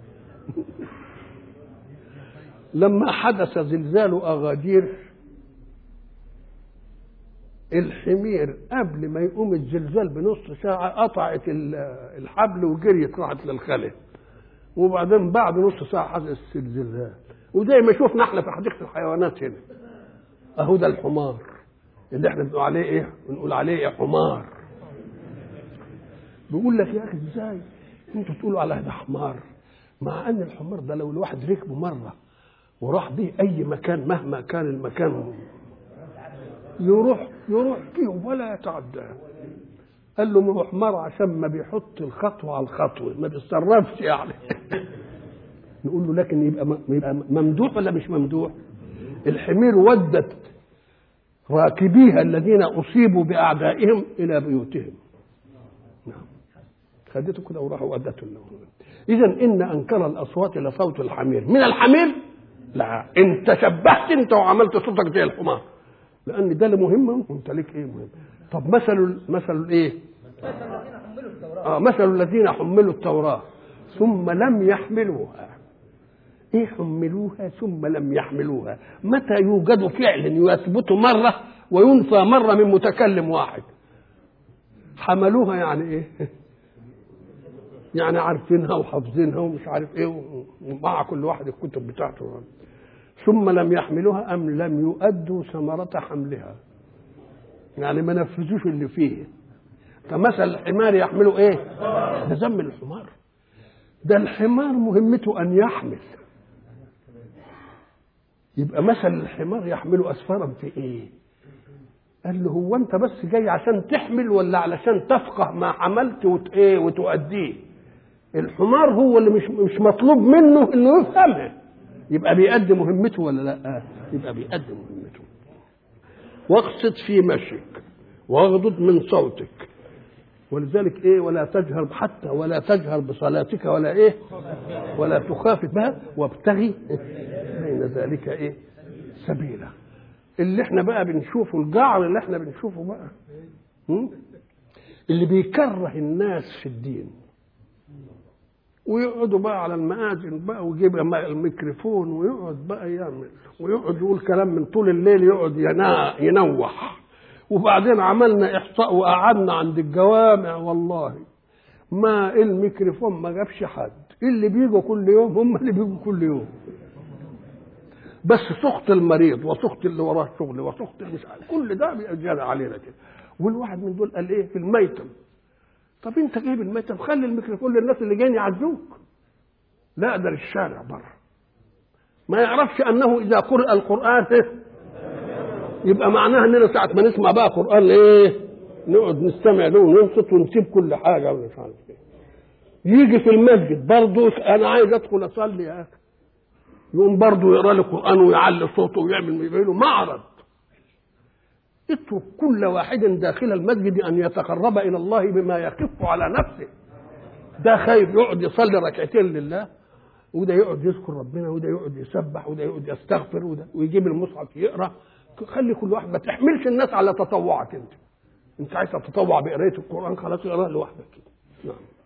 لما حدث زلزال اغادير الحمير قبل ما يقوم الزلزال بنص ساعة قطعت الحبل وجريت راحت للخلف وبعدين بعد نص ساعة حدث الزلزال وزي ما شفنا احنا في حديقة الحيوانات هنا اهو ده الحمار اللي احنا بنقول عليه ايه؟ بنقول عليه إيه حمار بيقول لك يا اخي ازاي انتوا تقولوا على ده حمار مع ان الحمار ده لو الواحد ركبه مره وراح بيه اي مكان مهما كان المكان يروح يروح فيه ولا يتعداه قال له ما حمار عشان ما بيحط الخطوه على الخطوه ما بيتصرفش يعني نقول له لكن يبقى يبقى ممدوح ولا مش ممدوح الحمير ودت راكبيها الذين اصيبوا باعدائهم الى بيوتهم نعم خدته كده وراحوا ودته اذا ان انكر الاصوات لصوت الحمير من الحمير لا انت شبهت انت وعملت صوتك زي الحمار لان ده اللي مهم وانت ليك ايه مهم طب مثل مثل ايه اه مثل الذين حملوا التوراه ثم لم يحملوها ايه حملوها ثم لم يحملوها متى يوجد فعل يثبت مره وينفى مره من متكلم واحد حملوها يعني ايه يعني عارفينها وحافظينها ومش عارف ايه ومع كل واحد الكتب بتاعته ثم لم يحملوها ام لم يؤدوا ثمرة حملها يعني ما نفذوش اللي فيه فمثل الحمار يحمله ايه ده ذم الحمار ده الحمار مهمته ان يحمل يبقى مثل الحمار يحمل اسفارا في ايه قال له هو انت بس جاي عشان تحمل ولا علشان تفقه ما حملت وت ايه وتؤديه الحمار هو اللي مش مش مطلوب منه انه يفهمها يبقى بيأدي مهمته ولا لا يبقى بيأدي مهمته واقصد في مشيك واغضض من صوتك ولذلك ايه ولا تجهر حتى ولا تجهر بصلاتك ولا ايه ولا تخافت بها وابتغي بين ذلك ايه سبيلا اللي احنا بقى بنشوفه الجعر اللي احنا بنشوفه بقى م? اللي بيكره الناس في الدين ويقعدوا بقى على المآذن بقى ويجيب الميكروفون ويقعد بقى يعمل ويقعد يقول كلام من طول الليل يقعد ينا ينوح وبعدين عملنا احصاء وقعدنا عند الجوامع والله ما الميكروفون ما جابش حد اللي بيجوا كل يوم هم اللي بيجوا كل يوم بس سخط المريض وسخط اللي وراه شغل وسخط مش كل ده بيجرى علينا كده والواحد من دول قال ايه في الميتم طب انت جايب الميتم خلي الميكروفون للناس اللي جايين يعزوك لا ده الشارع بره ما يعرفش انه اذا قرأ القران إيه؟ يبقى معناها اننا ساعه ما نسمع بقى قران ايه نقعد نستمع له وننصت ونسيب كل حاجه ومش عارف ايه يجي في المسجد برضه انا عايز ادخل اصلي يا اخي يقوم برضه يقرا لي قران ويعلي صوته ويعمل يبقى له معرض اترك كل واحد داخل المسجد ان يتقرب الى الله بما يخف على نفسه ده خايف يقعد يصلي ركعتين لله وده يقعد يذكر ربنا وده يقعد يسبح وده يقعد يستغفر وده ويجيب المصحف يقرا خلي كل واحد ما تحملش الناس على تطوعك انت انت عايز تتطوع بقرايه القران خلاص اقراه لوحدك كده نعم